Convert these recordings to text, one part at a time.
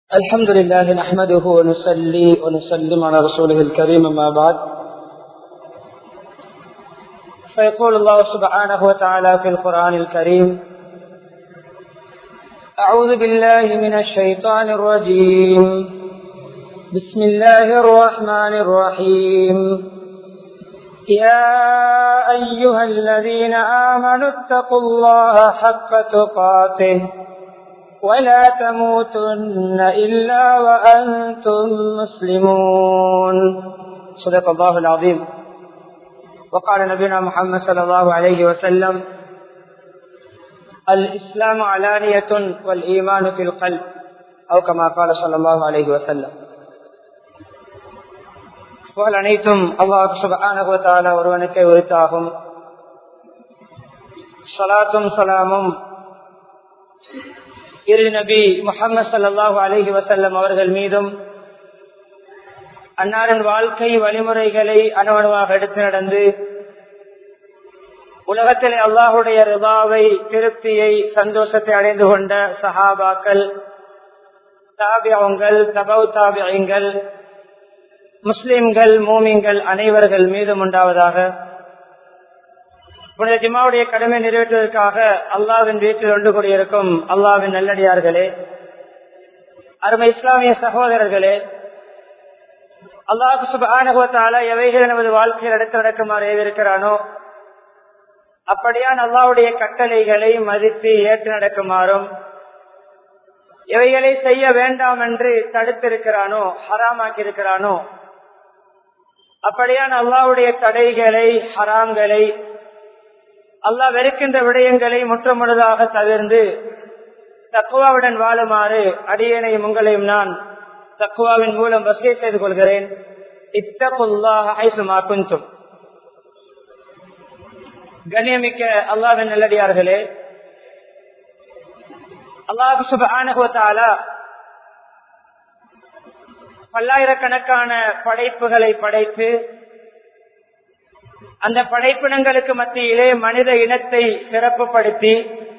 الحمد لله نحمده ونصلي ونسلم على رسوله الكريم ما بعد فيقول الله سبحانه وتعالى في القرآن الكريم أعوذ بالله من الشيطان الرجيم بسم الله الرحمن الرحيم يا أيها الذين آمنوا اتقوا الله حق تقاته ولا تموتن إلا وأنتم مسلمون صدق الله العظيم وقال نبينا محمد صلى الله عليه وسلم الإسلام علانية والإيمان في القلب أو كما قال صلى الله عليه وسلم புகழ் அனைத்தும் அல்லாஹ் சுபான ஒருவனுக்கே உரித்தாகும் சலாத்தும் சலாமும் இரு நபி முகமது சல்லாஹூ அலஹி வசல்லம் அவர்கள் மீதும் அன்னாரின் வாழ்க்கை வழிமுறைகளை அணுவணுவாக எடுத்து நடந்து உலகத்தில் அல்லாஹுடைய ரிபாவை திருப்தியை சந்தோஷத்தை அடைந்து கொண்ட சஹாபாக்கள் தாபியங்கள் தபவு தாபியங்கள் முஸ்லிம்கள் மூமிங்கள் அனைவர்கள் மீதும் உண்டாவதாக புனித ஜிமாவுடைய கடமை நிறைவேற்றுவதற்காக அல்லாவின் வீட்டில் ஒன்று கூடியிருக்கும் அல்லாவின் நல்லடியார்களே அருமை இஸ்லாமிய சகோதரர்களே அல்லாஹு சுபானுபவத்தால எவைகள் நமது வாழ்க்கையில் எடுத்து நடக்குமாறு ஏவிருக்கிறானோ அப்படியான் அல்லாவுடைய கட்டளைகளை மதித்து ஏற்று நடக்குமாறும் எவைகளை செய்ய வேண்டாம் என்று தடுத்திருக்கிறானோ ஹராமாக்கி இருக்கிறானோ அப்படியான் அல்லாவுடைய தடைகளை ஹராம்களை அல்லாஹ் வெறுக்கின்ற விடயங்களை முற்றமுழுதாக தவிர்ந்து தக்குவாவுடன் வாழுமாறு அடியனையும் உங்களையும் நான் தக்குவாவின் மூலம் வசதி செய்து கொள்கிறேன் இத்தகுல்லாஹுமா குஞ்சும் கண்ணியமிக்க அல்லாவின் நல்லடியார்களே அல்லாஹு சுபானுவத்தால பல்லாயிரக்கணக்கான படைப்புகளை படைத்து அந்த படைப்பினங்களுக்கு மத்தியிலே மனித இனத்தை சிறப்புப்படுத்தி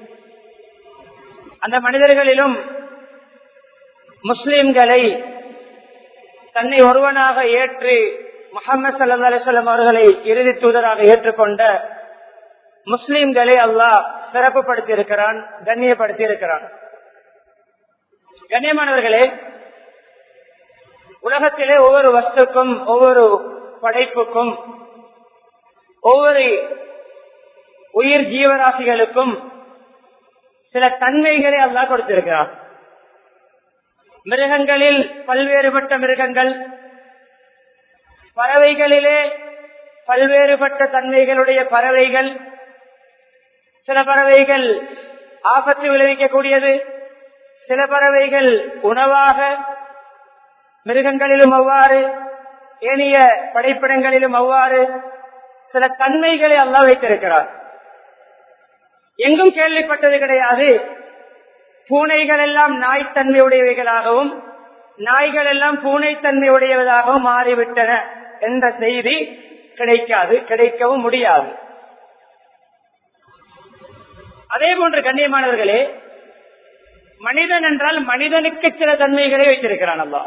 அந்த மனிதர்களிலும் முஸ்லிம்களை தன்னை ஒருவனாக ஏற்று முகமது சல்லா அலிசல்லாம் அவர்களை இறுதி தூதராக ஏற்றுக்கொண்ட முஸ்லிம்களை அல்லாஹ் சிறப்புப்படுத்தி இருக்கிறான் கண்ணியப்படுத்தி இருக்கிறான் கண்ணியமானவர்களே உலகத்திலே ஒவ்வொரு வஸ்துக்கும் ஒவ்வொரு படைப்புக்கும் ஒவ்வொரு உயிர் ஜீவராசிகளுக்கும் சில தன்மைகளை அல்லா கொடுத்திருக்கிறார் மிருகங்களில் பல்வேறுபட்ட மிருகங்கள் பறவைகளிலே பல்வேறுபட்ட தன்மைகளுடைய பறவைகள் சில பறவைகள் ஆபத்து விளைவிக்கக்கூடியது சில பறவைகள் உணவாக மிருகங்களிலும் அவ்வாறு ஏனைய படைப்பிடங்களிலும் அவ்வாறு சில தன்மைகளை அல்லா வைத்திருக்கிறார் எங்கும் கேள்விப்பட்டது கிடையாது பூனைகள் எல்லாம் நாய்த்தன்மை உடையவைகளாகவும் நாய்கள் எல்லாம் பூனைத்தன்மை உடையவதாகவும் மாறிவிட்டன என்ற செய்தி கிடைக்காது கிடைக்கவும் முடியாது அதே போன்று கண்ணியமானவர்களே மனிதன் என்றால் மனிதனுக்கு சில தன்மைகளை வைத்திருக்கிறான் அல்லா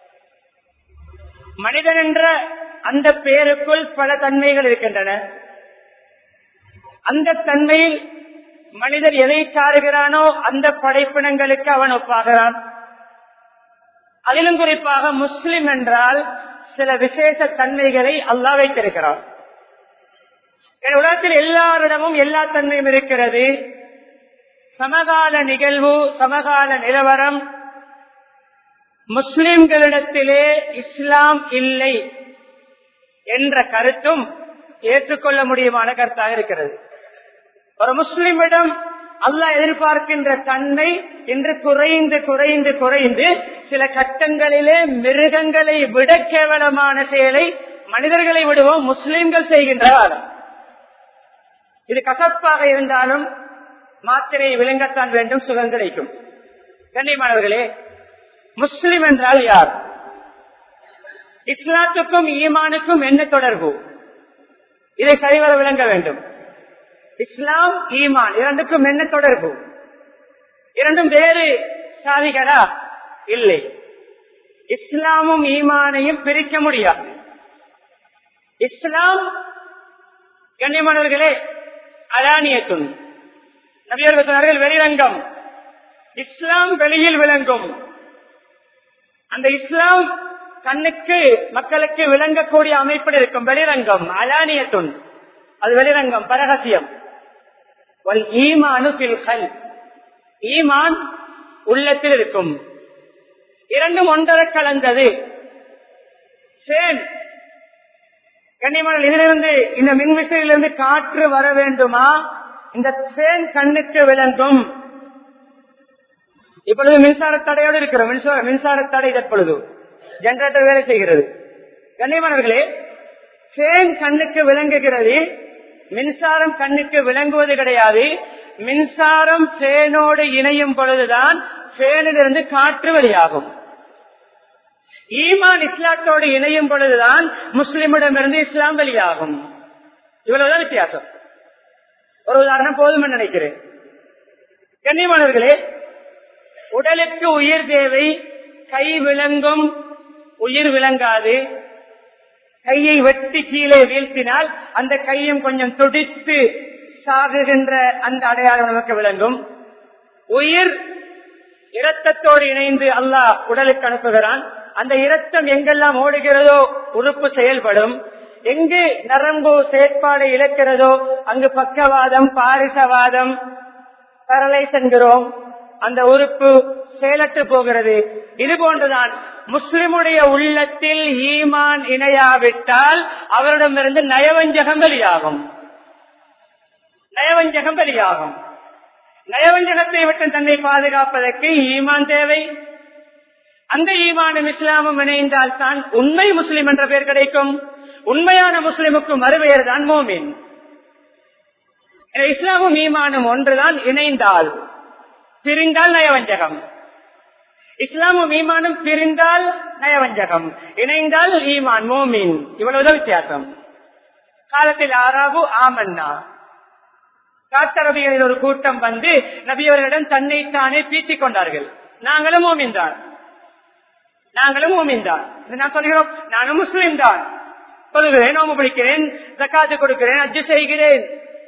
மனிதன் என்ற அந்த பெயருக்குள் பல தன்மைகள் இருக்கின்றன அந்த தன்மையில் மனிதர் எதை சாருகிறானோ அந்த படைப்பினங்களுக்கு அவன் ஒப்பாகிறான் அதிலும் குறிப்பாக முஸ்லிம் என்றால் சில விசேஷ தன்மைகளை அல்லா வைத்திருக்கிறான் உலகத்தில் எல்லாரிடமும் எல்லா தன்மையும் இருக்கிறது சமகால நிகழ்வு சமகால நிலவரம் முஸ்லிம்களிடத்திலே இஸ்லாம் இல்லை என்ற கருத்தும் ஏற்றுக்கொள்ள முடியுமான கருத்தாக இருக்கிறது ஒரு முஸ்லிமிடம் அல்லாஹ் எதிர்பார்க்கின்ற தன்மை இன்று குறைந்து குறைந்து குறைந்து சில கட்டங்களிலே மிருகங்களை விட கேவலமான செயலை மனிதர்களை விடுவோம் முஸ்லிம்கள் செய்கின்ற காலம் இது கசப்பாக இருந்தாலும் மாத்திரை விளங்கத்தான் வேண்டும் சுகம் கிடைக்கும் கண்ணியமானவர்களே முஸ்லிம் என்றால் யார் இஸ்லாத்துக்கும் ஈமானுக்கும் என்ன தொடர்பு இதை சரிவர விளங்க வேண்டும் இஸ்லாம் ஈமான் இரண்டுக்கும் என்ன தொடர்பு இரண்டும் வேறு சாதிகளா இல்லை இஸ்லாமும் ஈமானையும் பிரிக்க முடியாது இஸ்லாம் கண்ணியமானவர்களே அலானியத்துன் நபியர்கள் சொன்னார்கள் வெளிரங்கம் இஸ்லாம் வெளியில் விளங்கும் அந்த இஸ்லாம் கண்ணுக்கு மக்களுக்கு விளங்கக்கூடிய அமைப்பில் இருக்கும் வெளிரங்கம் அலானியத்துன் அது வெளிரங்கம் பரகசியம் ஈமானு ஈமான் உள்ளத்தில் இருக்கும் இரண்டும் ஒன்றரை கலந்தது சேம் கண்ணியமான இதிலிருந்து இந்த மின்விசையிலிருந்து காற்று வர வேண்டுமா இந்த சேன் கண்ணுக்கு விளங்கும் இப்பொழுது மின்சார தடையோடு இருக்கிறோம் மின்சார மின்சார தடை தற்பொழுது ஜெனரேட்டர் வேலை செய்கிறது கண்ணியமானவர்களே ஃபேன் கண்ணுக்கு விளங்குகிறது மின்சாரம் கண்ணுக்கு விளங்குவது கிடையாது மின்சாரம் ஃபேனோடு இணையும் பொழுதுதான் ஃபேனிலிருந்து காற்று வெளியாகும் ஈமான் இஸ்லாத்தோடு இணையும் பொழுதுதான் முஸ்லிமிடமிருந்து இஸ்லாம் வெளியாகும் இவ்வளவுதான் வித்தியாசம் ஒரு உதாரணம் போதும் நினைக்கிறேன் கண்ணியமானவர்களே உடலுக்கு உயிர் தேவை கை விளங்கும் உயிர் விளங்காது கையை வெட்டி கீழே வீழ்த்தினால் அந்த கையும் கொஞ்சம் துடித்து சாகுகின்ற அந்த அடையாளம் நமக்கு விளங்கும் உயிர் இரத்தத்தோடு இணைந்து அல்லாஹ் உடலுக்கு அனுப்புகிறான் அந்த இரத்தம் எங்கெல்லாம் ஓடுகிறதோ உறுப்பு செயல்படும் எங்கு நரம்பு செயற்பாடு இழக்கிறதோ அங்கு பக்கவாதம் பாரிசவாதம் பரலைஸ் என்கிறோம் அந்த உறுப்பு செயலற்று போகிறது இது போன்றுதான் முஸ்லிமுடைய உள்ளத்தில் ஈமான் இணையாவிட்டால் அவரிடமிருந்து நயவஞ்சகம் வெளியாகும் நயவஞ்சகம் வெளியாகும் நயவஞ்சகத்தை விட்டு தன்னை பாதுகாப்பதற்கு ஈமான் தேவை அந்த ஈமானும் இஸ்லாமும் இணைந்தால் தான் உண்மை முஸ்லிம் என்ற பெயர் கிடைக்கும் உண்மையான முஸ்லிமுக்கு மறுபெயர் தான் மோமின் இஸ்லாமும் ஈமானும் ஒன்றுதான் இணைந்தால் பிரிந்தால் நயவஞ்சகம் இஸ்லாமும் ஈமானும் பிரிந்தால் நயவஞ்சகம் இணைந்தால் ஈமான் மோமின் இவ்வளவுதான் வித்தியாசம் காலத்தில் ஆறாவு ஆமன்னா காத்தரபிகளில் ஒரு கூட்டம் வந்து நபியவர்களிடம் தன்னைத்தானே பீத்திக் கொண்டார்கள் நாங்களும் மோமின் தான் நாங்களும் மோமின் தான் நான் சொல்கிறோம் நானும் முஸ்லிம் தான் சொல்லுகிறேன் நோம்பு பிடிக்கிறேன் ஜக்காத்து கொடுக்கிறேன் அஜு செய்கிறேன்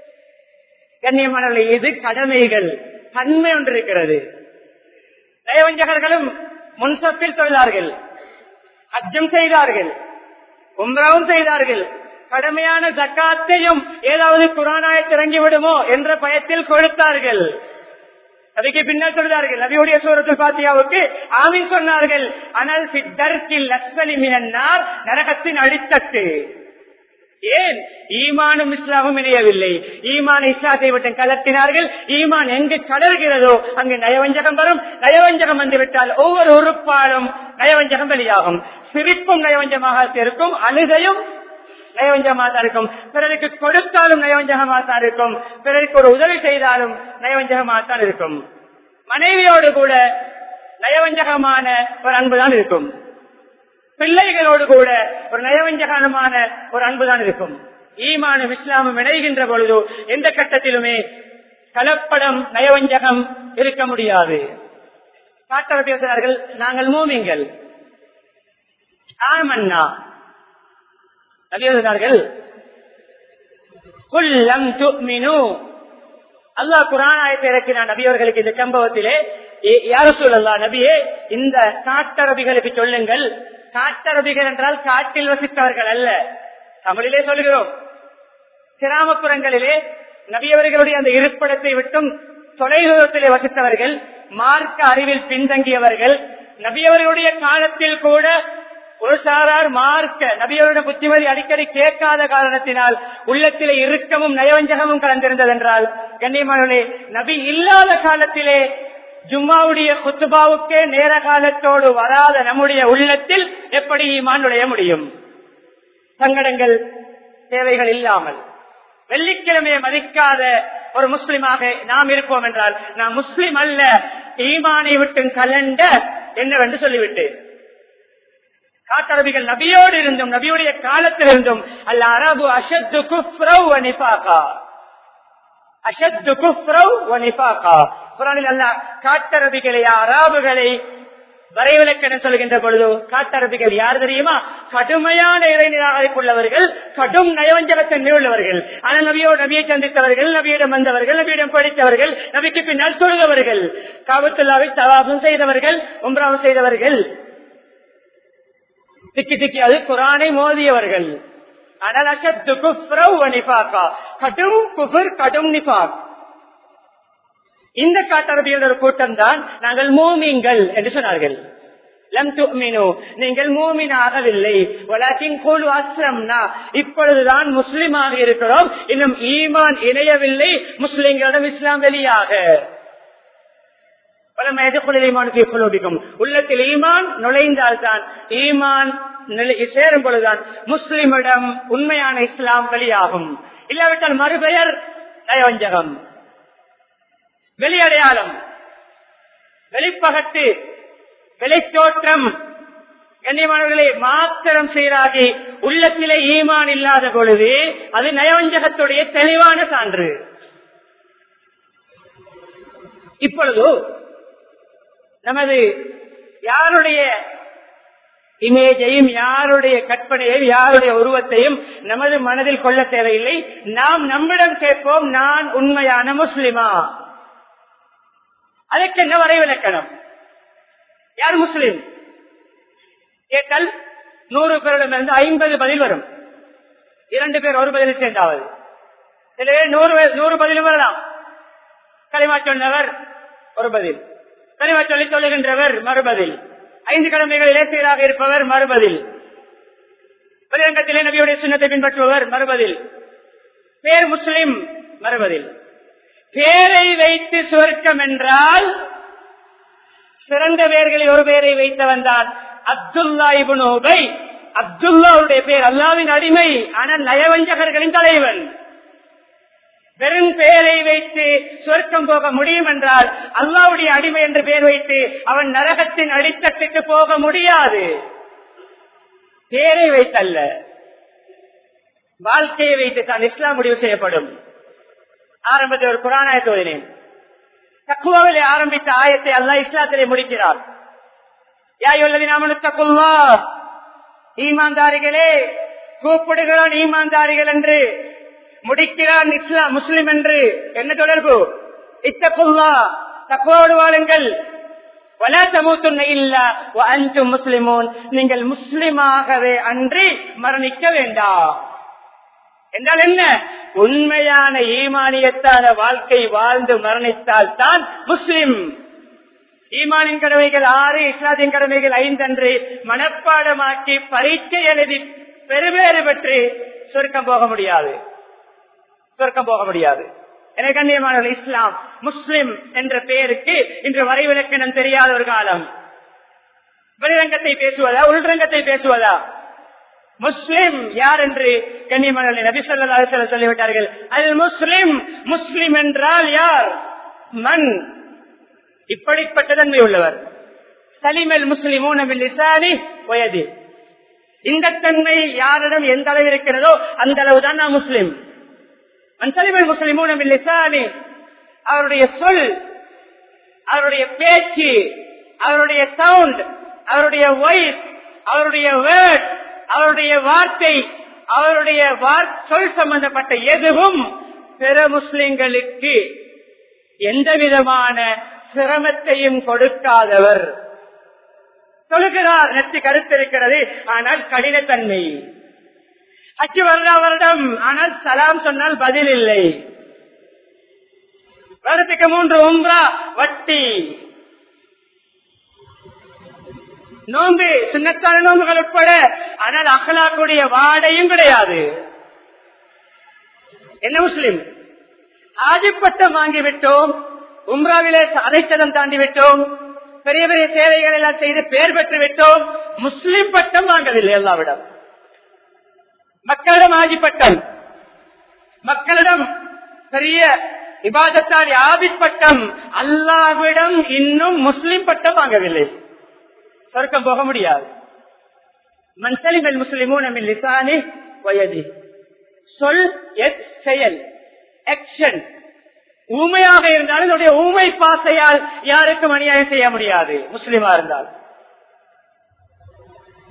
கண்ணியமான இது கடமைகள் தன்மை ஒன்று இருக்கிறது நயவஞ்சகர்களும் முன்சப்பில் தொழிலார்கள் அஜம் செய்தார்கள் உம்ராவும் செய்தார்கள் கடமையான ஜக்காத்தையும் ஏதாவது குரானாய் திறங்கி விடுமோ என்ற பயத்தில் கொடுத்தார்கள் அதுக்கு பின்னால் சொல்கிறார்கள் நபியுடைய சூரத்தில் பாத்தியாவுக்கு ஆமீன் சொன்னார்கள் ஆனால் சித்தர்க்கில் லஸ்வலி மினன்னார் நரகத்தின் அடித்தட்டு ஏன் ஈமானும் இஸ்லாமும் இணையவில்லை ஈமான் இஸ்லாத்தை விட்டு கலத்தினார்கள் ஈமான் எங்கு கடல்கிறதோ அங்கு நயவஞ்சகம் வரும் நயவஞ்சகம் வந்துவிட்டால் ஒவ்வொரு உறுப்பாலும் நயவஞ்சகம் வெளியாகும் சிரிப்பும் நயவஞ்சமாக இருக்கும் அழுகையும் நயவஞ்சமாக தான் இருக்கும் பிறருக்கு கொடுத்தாலும் நயவஞ்சகமாக தான் இருக்கும் பிறருக்கு ஒரு உதவி செய்தாலும் நயவஞ்சகமாக தான் இருக்கும் மனைவியோடு கூட நயவஞ்சகமான ஒரு அன்புதான் இருக்கும் பிள்ளைகளோடு கூட ஒரு நயவஞ்சகமான ஒரு அன்புதான் இருக்கும் ஈமானும் இஸ்லாமும் இணைகின்ற பொழுது எந்த கட்டத்திலுமே கலப்படம் நயவஞ்சகம் இருக்க முடியாது காட்டவர் பேசுகிறார்கள் நாங்கள் மூமிங்கள் ஆமன்னா நபியர்கள் குல்லம் துமினு அல்லாஹ் குரானாயத்தை இறக்கினான் நபியவர்களுக்கு இந்த சம்பவத்திலே யார சொல்லலா நபியே இந்த காட்டரபிகளுக்கு சொல்லுங்கள் காட்டரபிகள் என்றால் காட்டில் வசித்தவர்கள் அல்ல தமிழிலே சொல்கிறோம் கிராமப்புறங்களிலே நபியவர்களுடைய அந்த இருப்பிடத்தை விட்டும் தொலைதூரத்திலே வசித்தவர்கள் மார்க்க அறிவில் பின்தங்கியவர்கள் நபியவர்களுடைய காலத்தில் கூட ஒரு சாரார் மார்க்க நபியவருடைய புத்திமதி அடிக்கடி கேட்காத காரணத்தினால் உள்ளத்திலே இறுக்கமும் நயவஞ்சகமும் கலந்திருந்தது என்றால் கண்ணியமானே நபி இல்லாத காலத்திலே ஜும்மாவுடைய குத்துபாவுக்கே நேர காலத்தோடு வராத நம்முடைய உள்ளத்தில் எப்படி ஈமான் நுழைய முடியும் சங்கடங்கள் தேவைகள் இல்லாமல் வெள்ளிக்கிழமையை மதிக்காத ஒரு முஸ்லிமாக நாம் இருப்போம் என்றால் நாம் முஸ்லிம் அல்ல ஈமானை விட்டு கலண்ட என்னவென்று சொல்லிவிட்டேன் காட்டரபிகள் நபியோடு இருந்தும் நபியுடைய காலத்தில் இருந்தும் அல்ல அரபு அஷத்து குஃப்ரவ் நிபாகா அஷத்து குஃப்ரவ் நிபாகா குரானில் அல்ல காட்டரபிகளை அராபுகளை வரைவிலக்கணம் சொல்கின்ற பொழுது காட்டரபிகள் யார் தெரியுமா கடுமையான இறை நிராகரிப்புள்ளவர்கள் கடும் நயவஞ்சகத்தன்மை உள்ளவர்கள் ஆனால் நபியோ நபியை சந்தித்தவர்கள் நபியிடம் வந்தவர்கள் நபியிடம் படித்தவர்கள் நபிக்கு பின்னால் தொழுதவர்கள் காபத்துல்லாவை தவாபம் செய்தவர்கள் உம்ராவும் செய்தவர்கள் திக்கி திக்கி அது குரானை மோதியவர்கள் ஆனால் அசத்து குஃப்ரவ் வ நிஃபாகா. கடும் குஃபர் கடும் நிபாக் இந்த காட்டரபியில் ஒரு கூட்டம் தான் நாங்கள் மூமிங்கள் என்று சொன்னார்கள் லம் துமினு நீங்கள் மூமின் ஆகவில்லை வலாக்கின் குழு அஸ்ரம்னா இப்பொழுதுதான் முஸ்லிமாக இருக்கிறோம் இன்னும் ஈமான் இணையவில்லை முஸ்லிம்களிடம் இஸ்லாம் வெளியாக பல எதிர்கொள்ளும் உள்ளத்தில் ஈமான் நுழைந்தால்தான் ஈமான் நிலை- சேரும் பொழுதுதான் முஸ்லிமிடம் உண்மையான இஸ்லாம் வெளியாகும் இல்லாவிட்டால் மறுபெயர் நயவஞ்சகம் வெளியடையாளம் வெளிப்பகட்டு வெளித்தோற்றம் கண்ணியமானவர்களை மாத்திரம் சீராகி உள்ளத்திலே ஈமான் இல்லாத பொழுது அது நயவஞ்சகத்துடைய தெளிவான சான்று இப்பொழுது நமது யாருடைய இமேஜையும் யாருடைய கற்பனையையும் யாருடைய உருவத்தையும் நமது மனதில் கொள்ள தேவையில்லை நாம் நம்மிடம் கேட்போம் நான் உண்மையான முஸ்லிமா அதற்கு என்ன வரைவிலக்கணம் யார் முஸ்லிம் கேட்டால் நூறு பேரிடமிருந்து ஐம்பது பதில் வரும் இரண்டு பேர் ஒரு பதில் சேர்ந்தாவது சில பேர் நூறு பேர் நூறு பதிலும் வரலாம் களிமா சொன்னவர் ஒரு பதில் களிமா சொல்லி சொல்லுகின்றவர் மறுபதில் ஐந்து கடமைகள் இலேசியராக இருப்பவர் மறுபதில் வெளிரங்கத்திலே நபியுடைய சின்னத்தை பின்பற்றுபவர் மறுபதில் பேர் முஸ்லிம் மறுபதில் பேரை வைத்து சுவர்க்கம் என்றால் சிறந்த பெயர்களில் ஒரு பெயரை வைத்தவன் தான் அப்துல்லா இபுன் உபை அப்துல்லாவுடைய பேர் அல்லாவின் அடிமை ஆனால் நயவஞ்சகர்களின் தலைவன் வெறும் பெயரை வைத்து சொர்க்கம் போக முடியும் என்றால் அல்லாவுடைய அடிமை என்று பெயர் வைத்து அவன் நரகத்தின் அடித்தட்டுக்கு போக முடியாது பெயரை வைத்தல்ல வாழ்க்கையை வைத்து தான் இஸ்லாம் முடிவு செய்யப்படும் ஆரம்பத்தில் ஒரு குரானாயத்தை ஓதினேன் தக்குவாவிலே ஆரம்பித்த ஆயத்தை அல்லாஹ் இஸ்லாத்திலே முடிக்கிறார் யாயுள்ளதி நாமனு தக்குல்லா ஈமான்தாரிகளே கூப்பிடுகிறான் ஈமான்தாரிகள் என்று முடிக்கிறான் இஸ்லாம் முஸ்லிம் என்று என்ன தொடர்பு இத்தக்குல்லா தக்குவோடு வாழுங்கள் வலா தமூத்துன்ன இல்லா வ அன்தும் முஸ்லிமூன் நீங்கள் முஸ்லிமாகவே அன்றி மரணிக்க வேண்டாம் என்றால் என்ன உண்மையான ஈமானியத்தான வாழ்க்கை வாழ்ந்து மரணித்தால் தான் முஸ்லிம் ஈமானின் கடமைகள் ஆறு இஸ்லாத்தின் கடமைகள் ஐந்தன்று மனப்பாடமாக்கி பரீட்சை எழுதி பெருமேறு பெற்று சொர்க்கம் போக முடியாது சொர்க்கம் போக முடியாது என கண்ணியமானவர்கள் இஸ்லாம் முஸ்லிம் என்ற பெயருக்கு இன்று வரைவிலக்கணம் தெரியாத ஒரு காலம் வெளிரங்கத்தை பேசுவதா உள்ரங்கத்தை பேசுவதா முஸ்லிம் யார் என்று கண்ணியமான நபி சொல்லா சொல்லிவிட்டார்கள் அல் முஸ்லிம் முஸ்லிம் என்றால் யார் மண் இப்படிப்பட்ட தன்மை உள்ளவர் சலிமல் முஸ்லிமூன் லிசானி வயது இந்த தன்மை யாரிடம் எந்த அளவு இருக்கிறதோ அந்த அளவுதான் நான் முஸ்லிம் சலிமல் முஸ்லிமூன் லிசானி அவருடைய சொல் அவருடைய பேச்சு அவருடைய சவுண்ட் அவருடைய வாய்ஸ் அவருடைய வேர்ட் அவருடைய வார்த்தை அவருடைய சொல் சம்பந்தப்பட்ட எதுவும் பிற முஸ்லிம்களுக்கு எந்த விதமான சிரமத்தையும் கொடுக்காதவர் சொல்லுகிறார் நெத்தி கருத்து இருக்கிறது ஆனால் கடினத்தன்மை அச்சு வருடா வருடம் ஆனால் சலாம் சொன்னால் பதில் இல்லை வருடத்துக்கு மூன்று ஒன்றா வட்டி நோன்பு சுண்ணத்தான நோன்புகள் உட்பட ஆனால் அகலாக்குடைய வாடையும் கிடையாது என்ன முஸ்லிம் ஆஜிப்பட்டம் வாங்கிவிட்டோம் உம்ராவிலே அரைச்சதம் தாண்டி விட்டோம் பெரிய பெரிய சேவைகள் எல்லாம் செய்து பெயர் பெற்று விட்டோம் முஸ்லிம் பட்டம் வாங்கவில்லை எல்லாவிடம் மக்களிடம் ஆஜி பட்டம் மக்களிடம் பெரிய இபாதத்தால் ஆபித் பட்டம் அல்லாவிடம் இன்னும் முஸ்லிம் பட்டம் வாங்கவில்லை சொர்க்கம் போக முடியாது மன்சலிமல் முஸ்லிமூன் லிசானி வயதி சொல் செயல் ஆக்ஷன் ஊமையாக இருந்தாலும் என்னுடைய ஊமை பாசையால் யாருக்கும் அநியாயம் செய்ய முடியாது முஸ்லிமா இருந்தால்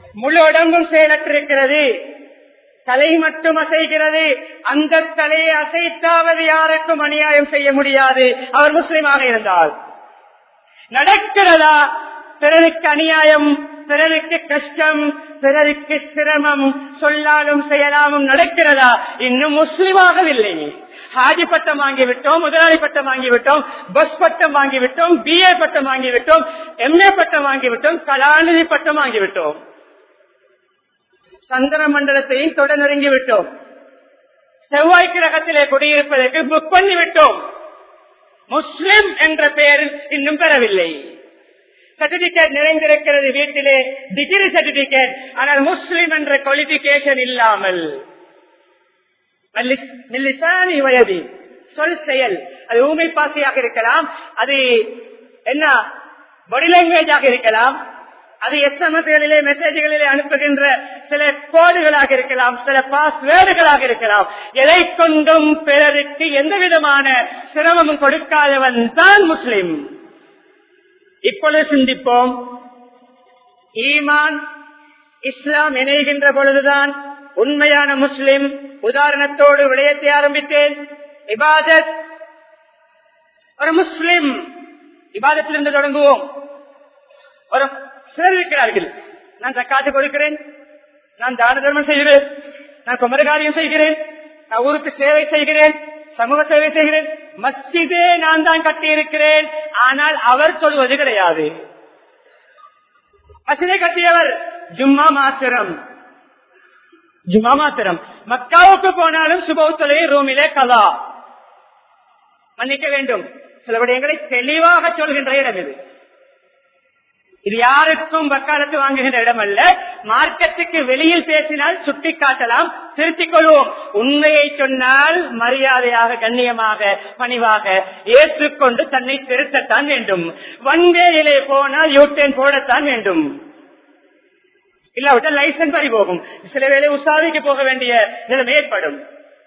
முழு உடம்பும் செயலற்றிருக்கிறது தலை மட்டும் அசைகிறது அந்த தலையை அசைத்தாவது யாருக்கும் அநியாயம் செய்ய முடியாது அவர் முஸ்லிமாக இருந்தால் நடக்கிறதா பிறருக்கு அநியாயம் பிறருக்கு கஷ்டம் பிறருக்கு சிரமம் சொல்லாலும் செயலாமும் நடக்கிறதா இன்னும் முஸ்லிமாகவில்லை ஹாஜி பட்டம் வாங்கிவிட்டோம் முதலாளி பட்டம் வாங்கிவிட்டோம் பஸ் பட்டம் வாங்கிவிட்டோம் பிஏ பட்டம் வாங்கிவிட்டோம் எம்ஏ பட்டம் வாங்கிவிட்டோம் கலாநிதி பட்டம் வாங்கிவிட்டோம் சந்திர மண்டலத்தையும் தொட நெருங்கி விட்டோம் செவ்வாய் கிரகத்திலே குடியிருப்பதற்கு புக் பண்ணிவிட்டோம் முஸ்லிம் என்ற பெயர் இன்னும் பெறவில்லை சர்டிபிகேட் நிறைந்திருக்கிறது வீட்டிலே டிகிரி சர்டிபிகேட் ஆனால் முஸ்லிம் என்ற குவாலிபிகேஷன் இல்லாமல் வயதி சொல் செயல் அது ஊமை பாசியாக இருக்கலாம் அது என்ன பாடி லாங்குவேஜாக இருக்கலாம் அது எஸ்எம்எஸ்களிலே மெசேஜ்களிலே அனுப்புகின்ற சில கோடுகளாக இருக்கலாம் சில பாஸ்வேர்டுகளாக இருக்கலாம் எதை கொண்டும் பிறருக்கு எந்த விதமான சிரமமும் கொடுக்காதவன் தான் முஸ்லிம் இப்பொழுது சிந்திப்போம் ஈமான் இஸ்லாம் இணைகின்ற பொழுதுதான் உண்மையான முஸ்லிம் உதாரணத்தோடு விடயத்தை ஆரம்பித்தேன் இபாதத் ஒரு முஸ்லிம் இபாதத்திலிருந்து தொடங்குவோம் ஒரு சிலர் இருக்கிறார்கள் நான் தக்காத்து கொடுக்கிறேன் நான் தான தர்மம் செய்கிறேன் நான் குமரகாரியம் செய்கிறேன் நான் ஊருக்கு சேவை செய்கிறேன் சமூக சேவை செய்கிறேன் மஸ்ஜிதே நான் தான் கட்டி இருக்கிறேன் ஆனால் அவர் சொல்வது கிடையாது மசிதை கட்டியவர் ஜும்மா மாத்திரம் ஜும்மா மாத்திரம் மக்காவுக்கு போனாலும் சுபௌத்தலை ரூமிலே கலா மன்னிக்க வேண்டும் சில விடயங்களை தெளிவாக சொல்கின்ற இடம் இது இது யாருக்கும் வக்காலத்து வாங்குகின்ற இடம் அல்ல மார்க்கத்துக்கு வெளியில் பேசினால் சுட்டி காட்டலாம் திருத்திக் கொள்வோம் உண்மையை சொன்னால் மரியாதையாக கண்ணியமாக பணிவாக ஏற்றுக்கொண்டு தன்னை திருத்தத்தான் வேண்டும் வன்வேலிலே போனால் யூட்டேன் போடத்தான் வேண்டும் இல்லாவிட்டால் லைசன்ஸ் பறி போகும் சில வேலை உசாவிக்கு போக வேண்டிய நிலைமை ஏற்படும்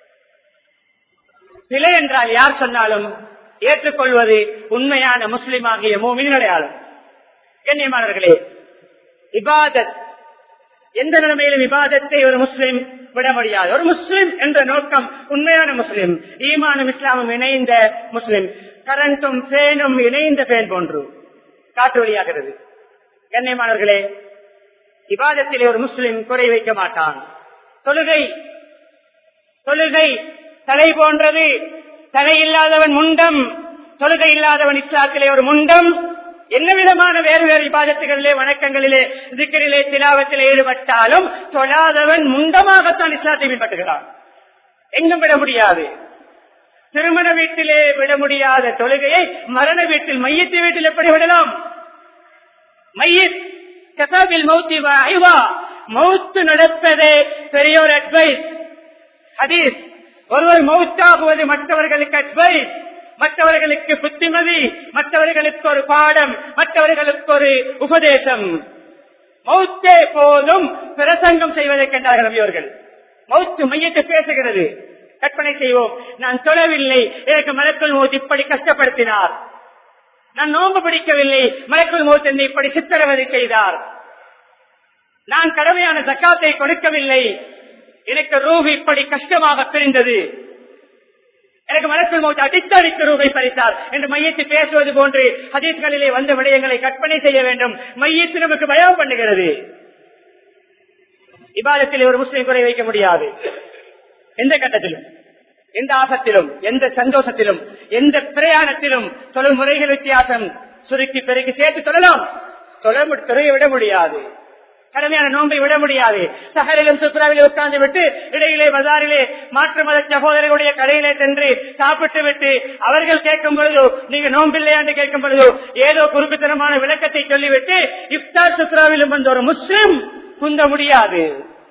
பிழை என்றால் யார் சொன்னாலும் ஏற்றுக்கொள்வது உண்மையான முஸ்லிம் ஆகிய மூமின் அடையாளம் கண்ணியமானவர்களே இபாதத் எந்த நிலைமையிலும் இபாதத்தை ஒரு முஸ்லிம் விட முடியாது ஒரு முஸ்லிம் என்ற நோக்கம் உண்மையான முஸ்லிம் ஈமானும் இஸ்லாமும் இணைந்த முஸ்லிம் கரண்டும் பேனும் இணைந்த பேன் போன்று காற்று வழியாகிறது கண்ணியமானவர்களே இபாதத்திலே ஒரு முஸ்லிம் குறை வைக்க மாட்டான் தொழுகை தொழுகை தலை போன்றது தலை இல்லாதவன் முண்டம் தொழுகை இல்லாதவன் இஸ்லாத்திலே ஒரு முண்டம் என்ன விதமான வேறு வேறு இபாதத்துகளிலே வணக்கங்களிலே திக்கரிலே திலாவத்திலே ஈடுபட்டாலும் தொழாதவன் முண்டமாகத்தான் இஸ்லாத்தை பின்பற்றுகிறான் எங்கும் விட முடியாது திருமண வீட்டிலே விட முடியாத தொழுகையை மரண வீட்டில் மையத்து வீட்டில் எப்படி விடலாம் மையத் கசாபில் மௌத்தி ஐவா மௌத்து நடப்பதே பெரியோர் அட்வைஸ் ஹதீஸ் ஒருவர் மௌத்தாகுவது மற்றவர்களுக்கு அட்வைஸ் மற்றவர்களுக்கு புத்திமதி மற்றவர்களுக்கு ஒரு பாடம் மற்றவர்களுக்கு ஒரு உபதேசம் மௌத்தே போதும் பிரசங்கம் செய்வதற்கென்றார்கள் நபியவர்கள் மௌத்து மையத்தை பேசுகிறது கற்பனை செய்வோம் நான் தொழவில்லை எனக்கு மலக்குள் மௌத் இப்படி கஷ்டப்படுத்தினார் நான் நோன்பு பிடிக்கவில்லை மலக்குள் மௌத் என்னை இப்படி சித்திரவதை செய்தார் நான் கடமையான சக்காத்தை கொடுக்கவில்லை எனக்கு ரூஹ் இப்படி கஷ்டமாக பிரிந்தது எனக்கு மலக்குள் மௌத் அடித்தடித்து ரூபை பறித்தார் என்று மையத்து பேசுவது போன்று ஹதீஸ்களிலே வந்த விடயங்களை கற்பனை செய்ய வேண்டும் மையத்து நமக்கு பயம் பண்ணுகிறது இபாதத்தில் ஒரு முஸ்லிம் குறை வைக்க முடியாது எந்த கட்டத்திலும் எந்த ஆபத்திலும் எந்த சந்தோஷத்திலும் எந்த பிரயாணத்திலும் தொழில் முறைகள் வித்தியாசம் சுருக்கி பெருக்கி சேர்த்து சொல்லலாம் தொலைய விட முடியாது கடமையான நோன்பை விட முடியாது சகரிலும் சுற்றுலாவிலே உட்கார்ந்து விட்டு இடையிலே பஜாரிலே மாற்று மத சகோதரர்களுடைய கடையிலே சென்று சாப்பிட்டு விட்டு அவர்கள் கேட்கும் பொழுதோ நீங்க நோம்பில்லையா என்று கேட்கும் பொழுதோ ஏதோ குறுக்குத்தனமான விளக்கத்தை சொல்லிவிட்டு இப்தார் சுற்றுலாவிலும் வந்த ஒரு முஸ்லிம் குந்த முடியாது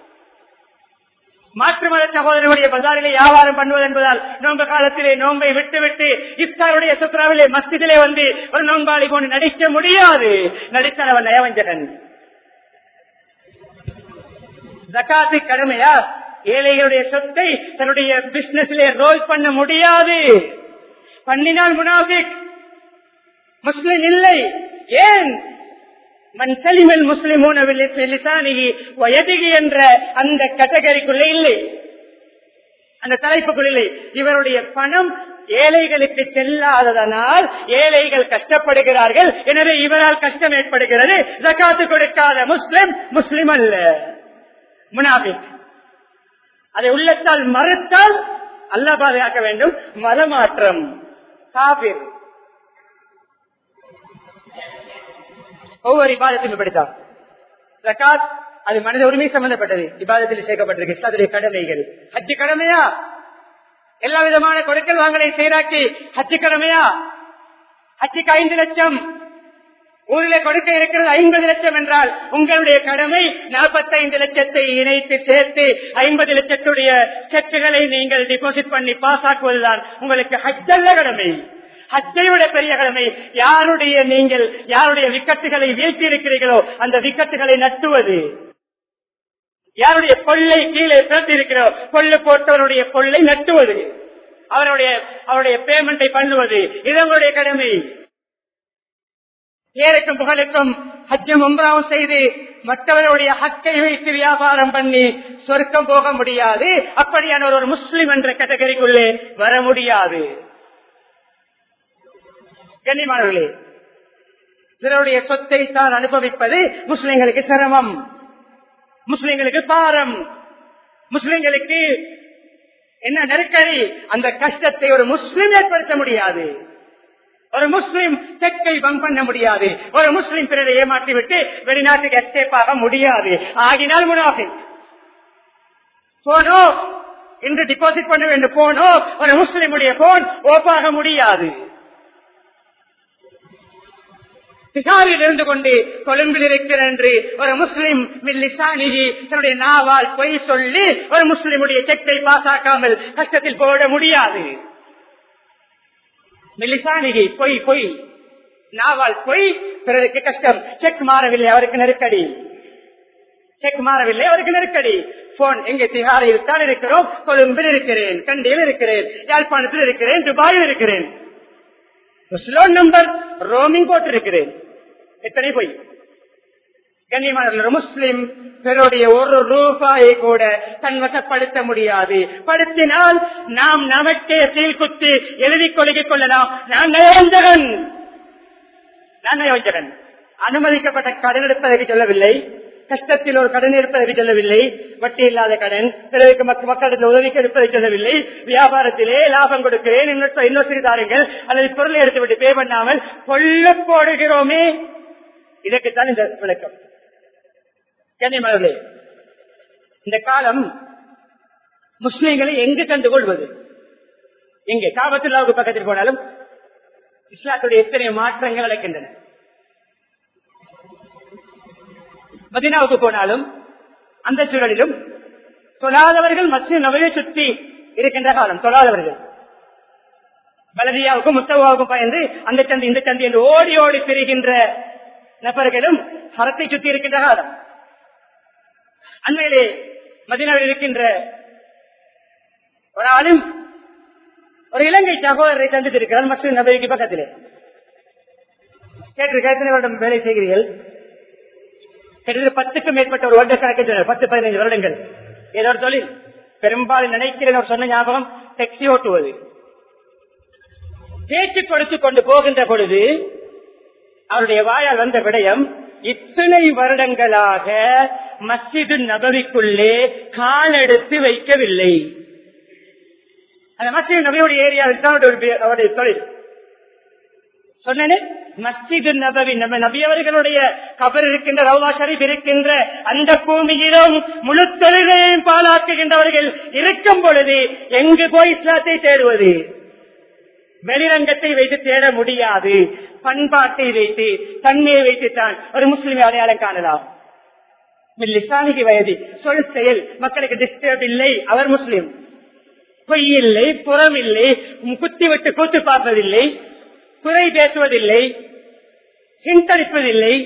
மாற்று மத சகோதரனுடைய பஜாரிலே வியாபாரம் பண்ணுவது என்பதால் நோன்பு காலத்திலே நோன்பை விட்டு விட்டு இஃப்தாருடைய சுற்றுலாவிலே மஸ்திதிலே வந்து ஒரு நோன்பாளி போன்று நடிக்க முடியாது நடித்தார் அவன் நயவஞ்சகன் ஜக்காத்து கடமையா ஏழைகளுடைய சொத்தை தன்னுடைய பிசினஸ்ல ரோல் பண்ண முடியாது பண்ணினால் முனாபிக் முஸ்லிம் இல்லை ஏன் மன் சலிமல் முஸ்லிமூன வயதிகி என்ற அந்த கேட்டகரிக்குள்ளே இல்லை அந்த தலைப்புக்குள் இல்லை இவருடைய பணம் ஏழைகளுக்கு செல்லாததனால் ஏழைகள் கஷ்டப்படுகிறார்கள் எனவே இவரால் கஷ்டம் ஏற்படுகிறது ஜக்காத்து கொடுக்காத முஸ்லிம் முஸ்லிம் அல்ல முனாபிக் அதை உள்ளத்தால் மறுத்தால் அல்ல பாதுகாக்க வேண்டும் மதமாற்றம் காபிர் ஒவ்வொரு இபாதத்தையும் இப்படித்தான் ஜக்காத் அது மனித உரிமை சம்பந்தப்பட்டது இபாதத்தில் சேர்க்கப்பட்டிருக்கு இஸ்லாத்துடைய கடமைகள் ஹஜ்ஜு கடமையா எல்லா விதமான கொடுக்கல் வாங்கலை சீராக்கி ஹஜ்ஜு கடமையா ஹஜ்ஜுக்கு ஐந்து லட்சம் ஊரில் கொடுக்க இருக்கிறது ஐம்பது லட்சம் என்றால் உங்களுடைய கடமை நாற்பத்தைந்து லட்சத்தை இணைத்து சேர்த்து ஐம்பது லட்சத்துடைய செக்குகளை நீங்கள் டிபாசிட் பண்ணி பாஸ் ஆக்குவதுதான் உங்களுக்கு ஹஜ்ஜல்ல கடமை ஹஜ்ஜை விட பெரிய கடமை யாருடைய நீங்கள் யாருடைய விக்கட்டுகளை வீழ்த்தி இருக்கிறீர்களோ அந்த விக்கட்டுகளை நட்டுவது யாருடைய கொள்ளை கீழே பிறந்து இருக்கிறோ கொள்ளு போட்டவருடைய கொள்ளை நட்டுவது அவருடைய அவருடைய பேமெண்டை பண்ணுவது இது உங்களுடைய கடமை ஏழைக்கும் புகழுக்கும் ஹஜ்ஜம் உம்ராவும் செய்து மற்றவருடைய ஹக்கை வைத்து வியாபாரம் பண்ணி சொர்க்கம் போக முடியாது அப்படியான ஒரு முஸ்லிம் என்ற கேட்டகரிக்குள்ளே வர முடியாது கண்ணியமானவர்களே பிறருடைய சொத்தை தான் அனுபவிப்பது முஸ்லிம்களுக்கு சிரமம் முஸ்லிம்களுக்கு பாரம் முஸ்லிம்களுக்கு என்ன நெருக்கடி அந்த கஷ்டத்தை ஒரு முஸ்லிம் ஏற்படுத்த முடியாது ஒரு முஸ்லிம் செக்கை பங்க் பண்ண முடியாது ஒரு முஸ்லிம் பிறரை ஏமாற்றி விட்டு வெளிநாட்டுக்கு எஸ்கேப் ஆக முடியாது ஆகினால் முனாஃபி போனோ இன்று டிபாசிட் பண்ண வேண்டும் போனோ ஒரு முஸ்லிமுடைய போன் ஓப்பாக முடியாது திகாரில் இருந்து கொண்டு கொழும்பில் இருக்கிற என்று ஒரு முஸ்லிம் மில்லிசானிகி தன்னுடைய நாவால் பொய் சொல்லி ஒரு முஸ்லிமுடைய செக்கை பாசாக்காமல் கஷ்டத்தில் போட முடியாது மில்லிசானிகி பொய் பொய் நாவால் பொய் பிறருக்கு கஷ்டம் செக் மாறவில்லை அவருக்கு நெருக்கடி செக் மாறவில்லை அவருக்கு நெருக்கடி போன் எங்க திகாரில் தான் இருக்கிறோம் கொழும்பில் இருக்கிறேன் கண்டியில் இருக்கிறேன் யாழ்ப்பாணத்தில் இருக்கிறேன் துபாயில் இருக்கிறேன் ஸ்லோன் நம்பர் ரோமிங் போட்டிருக்கிறேன் எத்தனை போய் கண்ணியமான முஸ்லிம் பெருடைய ஒரு ரூபாயை கூட தன்வசப்படுத்த முடியாது படுத்தினால் நாம் நமக்கே சீர்குத்து எழுதி கொள்கிக் கொள்ளலாம் நான் நயவஞ்சகன் நான் நயவஞ்சகன் அனுமதிக்கப்பட்ட கடன் எடுப்பதற்கு சொல்லவில்லை கஷ்டத்தில் ஒரு கடன் எடுப்பதற்கு சொல்லவில்லை வட்டி இல்லாத கடன் பிறகு மக்களிடத்தில் உதவிக்கு எடுப்பதை சொல்லவில்லை வியாபாரத்திலே லாபம் கொடுக்கிறேன் இன்னொரு தாருங்கள் அல்லது பொருளை எடுத்துவிட்டு பே பண்ணாமல் கொள்ள போடுகிறோமே இதற்குத்தான் இந்த விளக்கம் கண்ணியமர்களே இந்த காலம் முஸ்லிம்களை எங்கு கண்டுகொள்வது எங்கே காபத்துல்லாவுக்கு பக்கத்தில் போனாலும் இஸ்லாத்துடைய எத்தனை மாற்றங்கள் நடக்கின்றன மதினாவுக்கு போனாலும் அந்த சூழலிலும் தொழாதவர்கள் மத்திய நவையை சுற்றி இருக்கின்ற காலம் தொழாதவர்கள் பலதியாவுக்கும் முத்தவாவுக்கும் பயந்து அந்த சந்தி இந்த சந்தி என்று ஓடி ஓடி திரிகின்ற நபர்களும் ஹரத்தை சுற்றி இருக்கின்ற காலம் அண்மையிலே மதினாவில் இருக்கின்ற ஒரு ஆளும் ஒரு இலங்கை சகோதரரை சந்தித்திருக்கிறார் மஸ்ஜித் நபரிக்கு பக்கத்திலே கேட்டு எத்தனை வருடம் வேலை செய்கிறீர்கள் கிட்டத்தட்ட பத்துக்கும் மேற்பட்ட ஒரு வருட கணக்கு பத்து பதினைந்து வருடங்கள் ஏதோ ஒரு தொழில் பெரும்பாலும் நினைக்கிறேன் ஒரு சொன்ன ஞாபகம் டெக்ஸி ஓட்டுவது பேச்சு கொடுத்து கொண்டு போகின்ற பொழுது அவருடைய வாயால் வந்த விடயம் இத்தனை வருடங்களாக மஸ்ஜிது நபவிக்குள்ளே கால் எடுத்து வைக்கவில்லை அந்த மஸ்ஜித் நபியுடைய ஏரியாவில் தான் அவருடைய தொழில் சொன்னேனே மஸ்ஜிது நபவி நம்ம நபி அவர்களுடைய கபர் இருக்கின்ற ரவுலா ஷரீப் இருக்கின்ற அந்த பூமியிலும் முழு தொழிலையும் பாலாக்குகின்றவர்கள் இருக்கும் பொழுது எங்கு போய் இஸ்லாத்தை தேடுவது வெளிரங்கத்தை வைத்து தேட முடியாது பண்பாட்டை வைத்து தன்மையை வைத்துத்தான் ஒரு முஸ்லிமை அடையாளம் காணலாம் இஸ்லாமிக வயது சொல் செயல் மக்களுக்கு டிஸ்டர்ப் இல்லை அவர் முஸ்லிம் பொய் இல்லை புறம் இல்லை குத்தி விட்டு கூத்து பார்ப்பதில்லை குறை பேசுவதில்லை ஹிந்தளிப்பதில்லை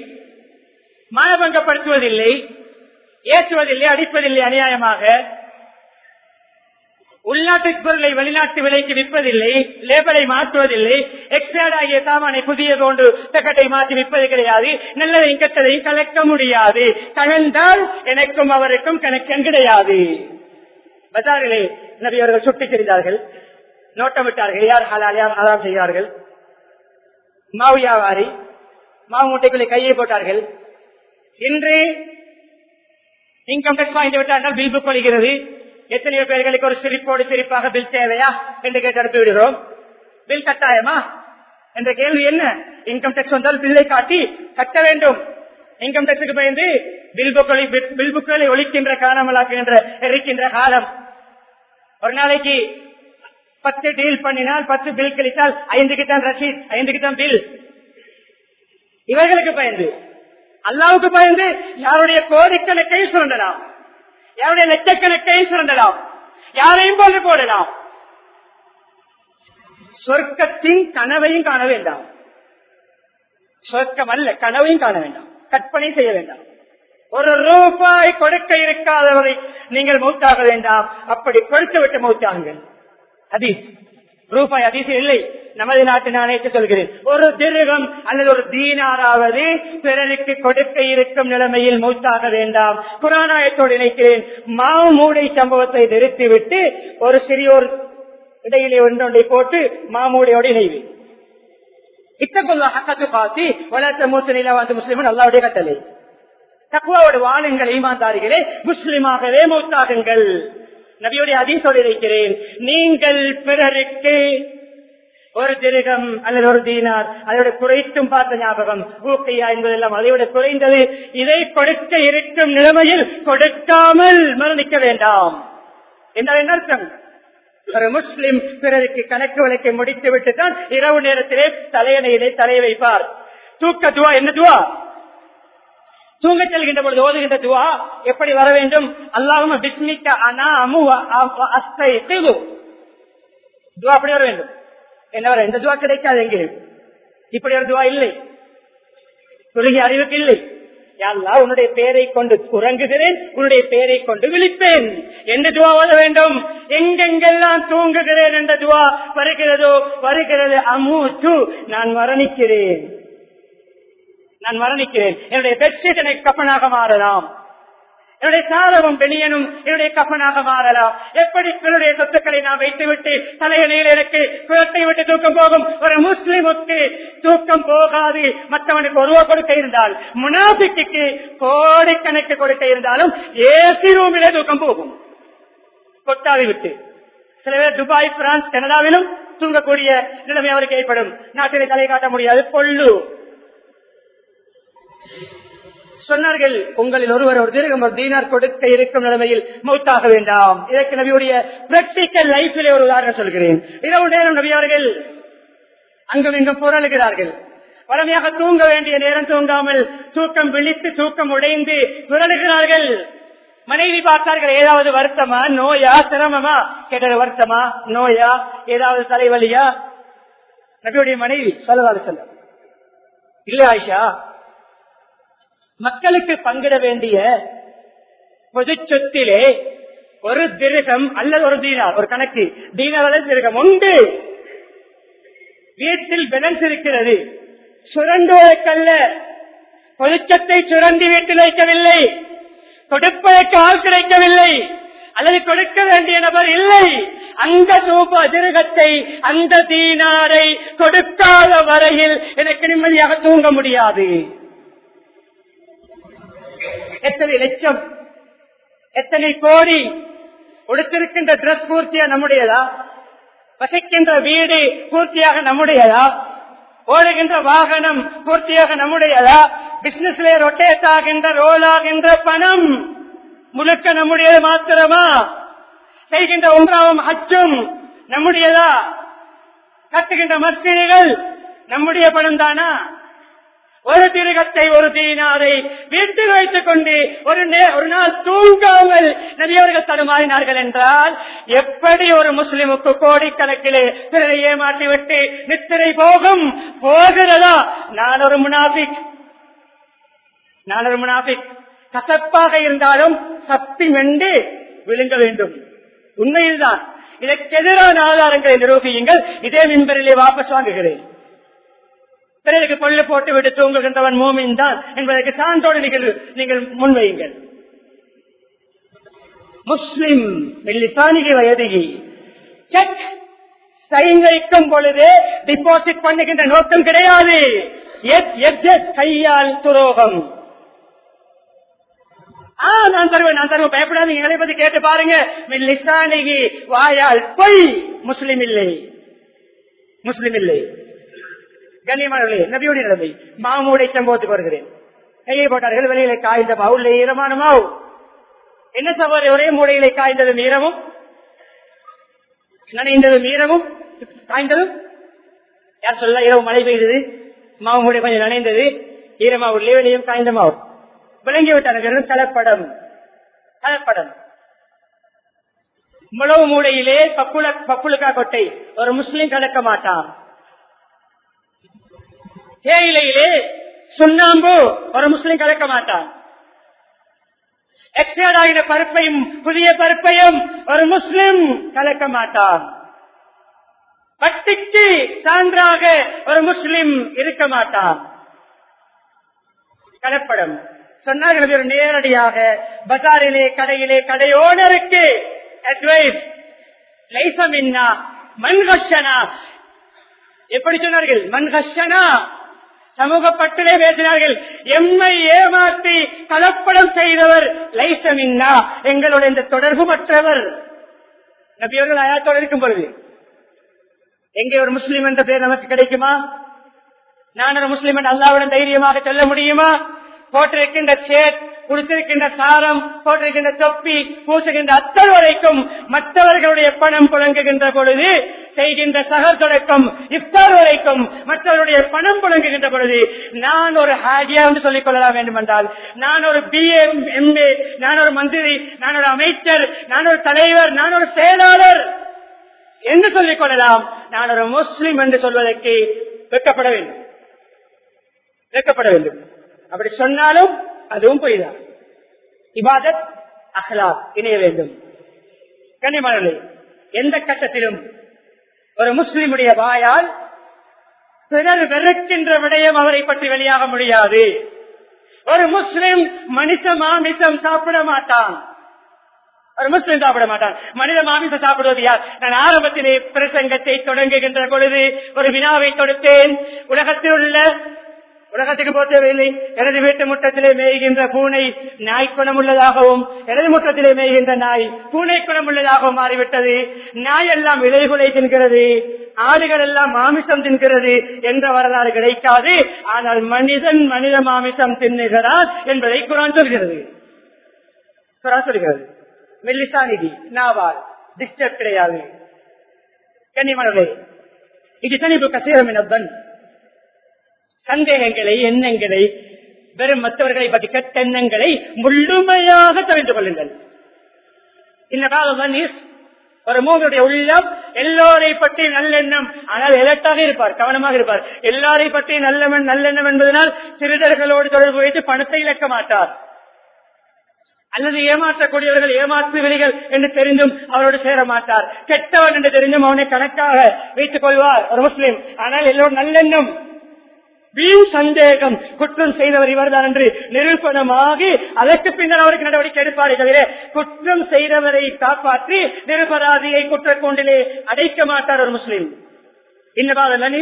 மானபங்கப்படுத்துவதில்லை ஏற்றுவதில்லை அடிப்பதில்லை அநியாயமாக உள்நாட்டு பொருளை வெளிநாட்டு விலைக்கு விற்பதில்லை லேபலை மாற்றுவதில்லை எக்ஸ்பயர்ட் ஆகிய சாமானை புதிய கொண்டு தக்கட்டை மாற்றி விற்பது கிடையாது நல்லதையும் கெட்டதையும் கலக்க முடியாது கலந்தால் எனக்கும் அவருக்கும் கனெக்ஷன் கிடையாது பஜாரிலே நபி அவர்கள் சுட்டித் தெரிந்தார்கள் நோட்டமிட்டார்கள் யார் ஹலால் யார் ஹராம் செய்கிறார்கள் மாவு வியாபாரி மாவு மூட்டைக்குள்ளே கையை போட்டார்கள் இன்று இன்கம் டேக்ஸ் வாங்கி விட்டால் பில் புக் வருகிறது எத்தனையோ பேர்களுக்கு ஒரு சிரிப்போடு சிரிப்பாக பில் தேவையா என்று கேட்டு அனுப்பி விடுகிறோம் பில் கட்டாயமா என்ற கேள்வி என்ன இன்கம் டேக்ஸ் வந்தால் பில்லை காட்டி கட்ட வேண்டும் இன்கம் டேக்ஸுக்கு பயந்து பில் புக்களை பில் புக்களை ஒழிக்கின்ற காணாமலாக்குகின்ற எரிக்கின்ற காலம் ஒரு நாளைக்கு பத்து டீல் பண்ணினால் பத்து பில் கழித்தால் ஐந்துக்கு தான் ரசீத் ஐந்துக்கு தான் பில் இவர்களுக்கு பயந்து அல்லாவுக்கு பயந்து யாருடைய கோடிக்கணக்கையும் சுரண்டலாம் யாருடைய லட்சக்கணக்கையும் சுரண்டலாம் யாரையும் கொண்டு போடலாம் சொர்க்கத்தின் கனவையும் காண வேண்டாம் சொர்க்கம் அல்ல கனவையும் காண வேண்டாம் கற்பனை செய்ய வேண்டாம் ஒரு ரூபாய் கொடுக்க இருக்காதவரை நீங்கள் மௌத்தாக வேண்டாம் அப்படி கொடுத்து விட்டு மௌத்தாகுங்கள் ஹதீஸ் ரூபாய் அதிசயம் இல்லை நமது நாட்டு நாணயத்தை சொல்கிறேன் ஒரு திருகம் அல்லது ஒரு தீனாராவது பிறருக்கு கொடுக்க இருக்கும் நிலைமையில் மூத்தாக வேண்டாம் குரானாயத்தோடு இணைக்கிறேன் மாவு மூடை சம்பவத்தை நிறுத்திவிட்டு ஒரு சிறியோர் இடையிலே ஒன்றொன்றை போட்டு மாமூடையோடு இணைவேன் இத்தகுல்லா ஹக்கத்து பார்த்து வளர்த்த மூத்த நில வந்து முஸ்லிமன் அல்லாவுடைய கட்டளை தக்குவாவோட வாழுங்கள் ஈமாந்தாரிகளே முஸ்லிமாகவே மூத்தாகுங்கள் நபியுடைய அதிசோடு இருக்கிறேன் நீங்கள் பிறருக்கு ஒரு திருகம் அல்லது ஒரு தீனார் அதோட குறைத்தும் பார்த்த ஞாபகம் ஊக்கையா என்பதெல்லாம் அதைவிட குறைந்தது இதை கொடுக்க இருக்கும் நிலைமையில் கொடுக்காமல் மரணிக்க வேண்டாம் என்றால் என்ன அர்த்தம் ஒரு முஸ்லிம் பிறருக்கு கணக்கு வழக்கை முடித்து விட்டு தான் இரவு நேரத்திலே தலையணையிலே தலையை வைப்பார் தூக்க துவா என்ன துவா தூங்க செல்கின்ற பொழுது ஓதுகின்ற துவா எப்படி வர வேண்டும் அல்லாஹும் பிஸ்மிக்க அனாமு அஸ்தை துவா அப்படி வர வேண்டும் என்ன வர இந்த துவா கிடைக்காது எங்கேயும் இப்படி ஒரு துவா இல்லை குறுகிய அறிவுக்கு இல்லை யாழ்லா உன்னுடைய பெயரை கொண்டு உறங்குகிறேன் உன்னுடைய பெயரை கொண்டு விழிப்பேன் எந்த துவா ஓத வேண்டும் எங்கெங்கெல்லாம் தூங்குகிறேன் என்ற துவா வருகிறதோ வருகிறது அமூத்து நான் மரணிக்கிறேன் நான் மரணிக்கிறேன் என்னுடைய பெட்ஷீட் எனக்கு கப்பனாக மாறலாம் என்னுடைய சாதகம் பெணியனும் என்னுடைய கப்பனாக மாறலாம் எப்படி என்னுடைய சொத்துக்களை நான் வைத்துவிட்டு தலையணையில் எனக்கு குளத்தை விட்டு தூக்கம் போகும் ஒரு முஸ்லிமுக்கு தூக்கம் போகாது மற்றவனுக்கு ஒருவா கொடுக்க இருந்தால் முனாபிக்கு கோடிக்கணக்கு கொடுக்க இருந்தாலும் ஏசி ரூமிலே தூக்கம் போகும் கொட்டாவி விட்டு சில பேர் துபாய் பிரான்ஸ் கனடாவிலும் தூங்கக்கூடிய நிலைமை அவருக்கு ஏற்படும் நாட்டிலே தலை காட்ட முடியாது பொல்லு சொன்னார்கள் உங்களில் ஒருவர் ஒரு திருகம் ஒரு தீனார் கொடுக்க இருக்கும் நிலைமையில் மௌத்தாக வேண்டாம் இதற்கு நபியுடைய பிராக்டிக்கல் லைஃபிலே ஒரு உதாரணம் சொல்கிறேன் இரவு நேரம் நபி அவர்கள் அங்கும் இங்கும் புரளுகிறார்கள் வளமையாக தூங்க வேண்டிய நேரம் தூங்காமல் தூக்கம் விழித்து தூக்கம் உடைந்து புரளுகிறார்கள் மனைவி பார்த்தார்கள் ஏதாவது வருத்தமா நோயா சிரமமா கேட்டது வருத்தமா நோயா ஏதாவது தலைவலியா நபியுடைய மனைவி சொல்லவாறு சொல்ல இல்ல ஆயிஷா மக்களுக்கு பங்கிட வேண்டிய பொது சொத்திலே ஒரு திருகம் அல்லது ஒரு தீனார் ஒரு கணக்கு தீனார் அல்லது திருகம் உண்டு வீட்டில் பேலன்ஸ் இருக்கிறது சுரண்டுவதற்கல்ல பொதுச்சத்தை சுரண்டி வீட்டில் வைக்கவில்லை கொடுப்பதற்கு ஆள் கிடைக்கவில்லை அல்லது கொடுக்க வேண்டிய நபர் இல்லை அந்த தூப திருகத்தை அந்த தீனாரை கொடுக்காத வரையில் எனக்கு நிம்மதியாக தூங்க முடியாது எத்தனை லட்சம் எத்தனை கோடி உடுத்திருக்கின்ற டிரஸ் பூர்த்தியா நம்முடையதா வசிக்கின்ற வீடு பூர்த்தியாக நம்முடையதா ஓடுகின்ற வாகனம் பூர்த்தியாக நம்முடையதா பிசினஸ்ல ரொட்டேட் ஆகின்ற ரோல் ஆகின்ற பணம் முழுக்க நம்முடையது மாத்திரமா செய்கின்ற உம்ராவும் அச்சும் நம்முடையதா கட்டுகின்ற மஸ்திகள் நம்முடைய பணம் தானா ஒரு திருகத்தை ஒரு தீனாரை வீட்டில் வைத்துக் கொண்டு ஒரு ஒரு நாள் தூங்காமல் நபியவர்கள் தடுமாறினார்கள் என்றால் எப்படி ஒரு முஸ்லிமுக்கு கோடிக்கணக்கிலே பிறரை ஏமாற்றிவிட்டு நித்திரை போகும் போகிறதா நான் ஒரு முனாபிக் நான் ஒரு முனாபிக் கசப்பாக இருந்தாலும் சப்பி மெண்டு விழுங்க வேண்டும் உண்மையில்தான் இதற்கு எதிரான ஆதாரங்களை நிரூபியுங்கள் இதே மின்பரிலே வாபஸ் வாங்குகிறேன் பிறருக்கு கொள்ளு போட்டு விட்டு தூங்குகின்றவன் மூமின் தான் என்பதற்கு சான்றோடு நீங்கள் நீங்கள் முன்வையுங்கள் முஸ்லிம் வெள்ளிசானிகை வயதிகி செக் சைன் வைக்கும் பொழுது டிபாசிட் பண்ணுகின்ற நோக்கம் கிடையாது எத்- எத்- எத் கையால் துரோகம் ஆ, நான் தருவேன் நான் தருவேன் பயப்படாதீங்க எங்களை பத்தி கேட்டு பாருங்க லிசானிகி வாயால் பொய் முஸ்லிம் இல்லை முஸ்லிம் இல்லை கண்ணியமானவர்களே நபியுடைய நிலைமை மாமூடை சம்பவத்துக்கு வருகிறேன் கையை போட்டார்கள் வெளியில காய்ந்த மாவு இல்லை ஈரமான மாவு என்ன சவாரி ஒரே மூடையிலே காய்ந்ததும் ஈரமும் நனைந்ததும் ஈரமும் காய்ந்ததும் யார் சொல்ல இரவு மழை பெய்தது மாவு மூடை கொஞ்சம் நனைந்தது ஈரமாவு இல்லை வெளியும் காய்ந்த மாவு விளங்கி விட்டார்கள் கலப்படம் கலப்படம் முழவு மூடையிலே பப்புல பப்புளுக்கா கொட்டை ஒரு முஸ்லிம் கலக்க மாட்டான் தேயிலையிலே சுண்ணாம்பு ஒரு முஸ்லிம் கலக்க மாட்டான் எக்ஸ்பயர்ட் ஆகிற பருப்பையும் புதிய பருப்பையும் ஒரு முஸ்லிம் கலக்க மாட்டான் பட்டிக்கு சான்றாக ஒரு முஸ்லிம் இருக்க மாட்டான் கலப்படம் சொன்னார்கள் இவர் நேரடியாக பஜாரிலே கடையிலே கடையோனருக்கு அட்வைஸ் லைசமின்னா மண்கஷனா எப்படி சொன்னார்கள் மண்கஷனா சமூக பட்டிலே பேசினார்கள் எம்மை ஏமாற்றி கலப்படம் செய்தவர் லைசமின்னா எங்களுடைய இந்த தொடர்பு மற்றவர் நபியவர்கள் அயாத்தோடு இருக்கும் பொழுது எங்கே ஒரு முஸ்லிம் என்ற பேர் நமக்கு கிடைக்குமா நான் ஒரு முஸ்லிம் என்று அல்லாவிடம் தைரியமாக சொல்ல முடியுமா போட்டிருக்கின்ற சேட் கொடுத்திருக்கின்ற சாரம் போட்டிருக்கின்ற தொப்பி பூசுகின்ற அத்தல் வரைக்கும் மற்றவர்களுடைய பணம் புழங்குகின்ற பொழுது செய்கின்ற சகர் தொடக்கம் இஃப்தார் வரைக்கும் மற்றவருடைய பணம் புழங்குகின்ற பொழுது நான் ஒரு ஹாஜியா என்று சொல்லிக் கொள்ளலாம் வேண்டும் என்றால் நான் ஒரு பிஏ எம்ஏ நான் ஒரு மந்திரி நான் ஒரு அமைச்சர் நான் ஒரு தலைவர் நான் ஒரு செயலாளர் என்று சொல்லிக் கொள்ளலாம் நான் ஒரு முஸ்லிம் என்று சொல்வதற்கு வெட்கப்பட வேண்டும் வெட்கப்பட வேண்டும் அப்படி சொன்னாலும் அதுவும் பொய்தான் இபாதத் அஹ்லா இணைய வேண்டும் கனிமணலை எந்த கட்டத்திலும் ஒரு முஸ்லிமுடைய வாயால் பிறர் வெறுக்கின்ற விடயம் அவரை பற்றி வெளியாக முடியாது ஒரு முஸ்லிம் மனுஷ மாமிசம் சாப்பிட மாட்டான் ஒரு முஸ்லிம் சாப்பிட மாட்டான் மனித மாமிசம் சாப்பிடுவது யார் நான் ஆரம்பத்திலே பிரசங்கத்தை தொடங்குகின்ற பொழுது ஒரு வினாவை தொடுத்தேன் உலகத்தில் உள்ள உலகத்துக்கு போத்தவில்லை எனது வீட்டு முற்றத்திலே மேய்கின்ற பூனை நாய் குணம் உள்ளதாகவும் எனது முற்றத்திலே மேய்கின்ற நாய் பூனை குணம் உள்ளதாகவும் மாறிவிட்டது நாய் எல்லாம் விலைகுலை தின்கிறது ஆடுகள் எல்லாம் மாமிசம் தின்கிறது என்ற வரலாறு கிடைக்காது ஆனால் மனிதன் மனித மாமிசம் தின்னுகிறான் என்பதை குரான் சொல்கிறது குரான் சொல்கிறது மெல்லிசானிதி நாவால் டிஸ்டர்ப் கிடையாது கன்னிமணர்களே இது தனிப்பு கசீரம் எனப்பன் சந்தேகங்களை எண்ணங்களை வெறும் மற்றவர்களை பற்றி கெட்ட எண்ணங்களை முழுமையாக தெரிந்து கொள்ளுங்கள் இந்த காலம் ஒரு மூவருடைய உள்ளம் எல்லோரை பற்றி நல்லெண்ணம் ஆனால் எலக்டாக இருப்பார் கவனமாக இருப்பார் எல்லாரை பற்றி நல்லவன் நல்லெண்ணம் என்பதனால் திருடர்களோடு தொடர்பு வைத்து பணத்தை இழக்க மாட்டார் அல்லது ஏமாற்றக்கூடியவர்கள் ஏமாற்றுவீர்கள் என்று தெரிந்தும் அவரோடு சேர மாட்டார் கெட்டவன் என்று தெரிந்தும் அவனை கணக்காக வைத்துக் கொள்வார் ஒரு முஸ்லிம் ஆனால் எல்லோரும் நல்லெண்ணம் வீண் சந்தேகம் குற்றம் செய்தவர் இவர்தான் என்று நிரூபணமாகி அதற்கு பின்னர் அவருக்கு நடவடிக்கை எடுப்பாரே தவிர குற்றம் செய்தவரை காப்பாற்றி நிரபராதியை குற்ற கூண்டிலே அடைக்க மாட்டார் ஒரு முஸ்லிம் இன்னும்